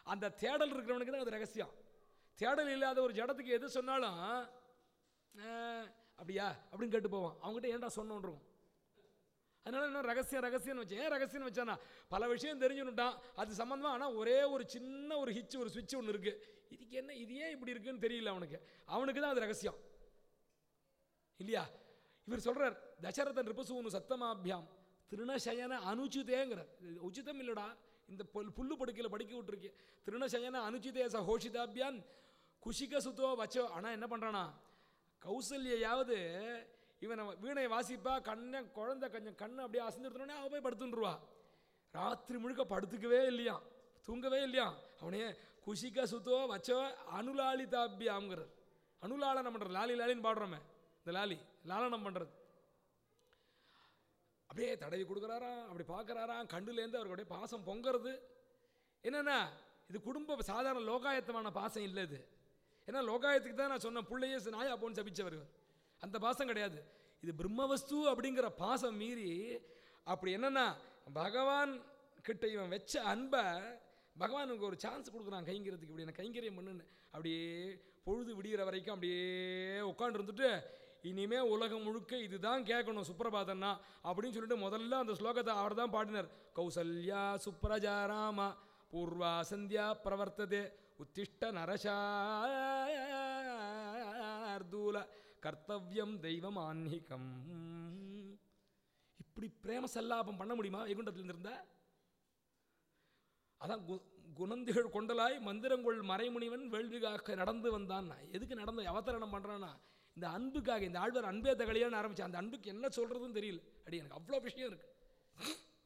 அந்த தேடல் இருக்கிறவனுக்கு தான் அது ரகசியம் தேடல் இல்லாத ஒரு ஜடத்துக்கு எது சொன்னாலும் "ஆஹ், அப்படியா அப்படின்னு கேட்டு போவான் அவங்ககிட்ட ஏன்டா சொன்னோன்றும் அதனால என்ன ரகசியம் ரகசியம்னு வச்சேன் ஏன் ரகசியம்னு வச்சானா பல விஷயம் தெரிஞ்சுன்னுட்டான் அது சம்மந்தமாக ஆனால் ஒரே ஒரு சின்ன ஒரு ஹிச் ஒரு சுவிட்ச் ஒன்று இருக்குது இதுக்கு என்ன இது ஏன் இப்படி இருக்குன்னு தெரியல அவனுக்கு அவனுக்கு தான் அது ரகசியம் இல்லையா இவர் சொல்றார் தசரதன் ரிபசூனு சத்தமாபியாம் திருணசயன அனுச்சிதேங்கிறார் இது உச்சிதம் இல்லடா இந்த புல் புல்லு படுக்கையில் படிக்க விட்டுருக்கு திருணசயன அனுச்சிதே சகோஷிதாபியான் குஷிக சுத்தோ வச்சோ ஆனால் என்ன பண்ணுறானா கௌசல்யாவது இவனை வீணையை வாசிப்பா கண்ணை குழந்தை கொஞ்சம் கண்ணை அப்படியே அசந்துடுத்தோடனே அவ போய் படுத்துட்டுருவா ராத்திரி முழுக்க படுத்துக்கவே இல்லையா தூங்கவே இல்லையா அவனே குஷிக சுத்தோ வச்சோ அனுலாலிதாபியாம்ங்கிறார் அனுலாலனம் பண்ணுறது லாலி லாலின்னு பாடுறோமே இந்த லாலி லாலனம் பண்ணுறது அப்படியே தடவி கொடுக்குறாராம் அப்படி பார்க்குறாராம் கண்ணுலேருந்து அவருக்கு அப்படியே பாசம் பொங்குறது என்னென்னா இது குடும்ப சாதாரண லோகாயத்தமான பாசம் இல்லை இது ஏன்னா லோகாயத்துக்கு தான் நான் சொன்னேன் பிள்ளையே நாயா போன்னு சபிச்சவர் இவர். அந்த பாசம் கிடையாது இது பிரம்மவஸ்து அப்படிங்கிற பாசம் மீறி அப்படி என்னன்னா பகவான் கிட்ட இவன் வச்ச அன்பை பகவானுக்கு ஒரு சான்ஸ் கொடுக்குறான் கைங்கிறதுக்கு இப்படி எனக்கு கைங்கரியம் பண்ணுன்னு அப்படியே பொழுது விடிகிற வரைக்கும் அப்படியே உட்காந்து இருந்துட்டு இனிமே உலகம் முழுக்க இதுதான் கேட்கணும் சுப்ரபாதன்னா அப்படின்னு சொல்லிட்டு முதல்ல அந்த ஸ்லோகத்தை அவர் தான் பாடினார் கௌசல்யா சுப்ரஜா ராமா பூர்வா சந்தியா பிரவர்த்ததே உத்திஷ்ட நரசார்தூல கர்த்தவ்யம் தெய்வம் ஆன்மீகம் இப்படி பிரேம சல்லாபம் பண்ண முடியுமா வைகுண்டத்தில் இருந்தா அதான் கு குணந்திகள் கொண்டலாய் மந்திரங்கொள் மறைமுனிவன் வேள்விகாக நடந்து வந்தான் எதுக்கு நடந்த அவதரணம் பண்ணுறான்னா இந்த அன்புக்காக இந்த ஆழ்வார் அன்பே தகலியான்னு ஆரம்பிச்சு அந்த அன்புக்கு என்ன சொல்கிறதுன்னு தெரியல அடி எனக்கு அவ்வளோ விஷயம் இருக்குது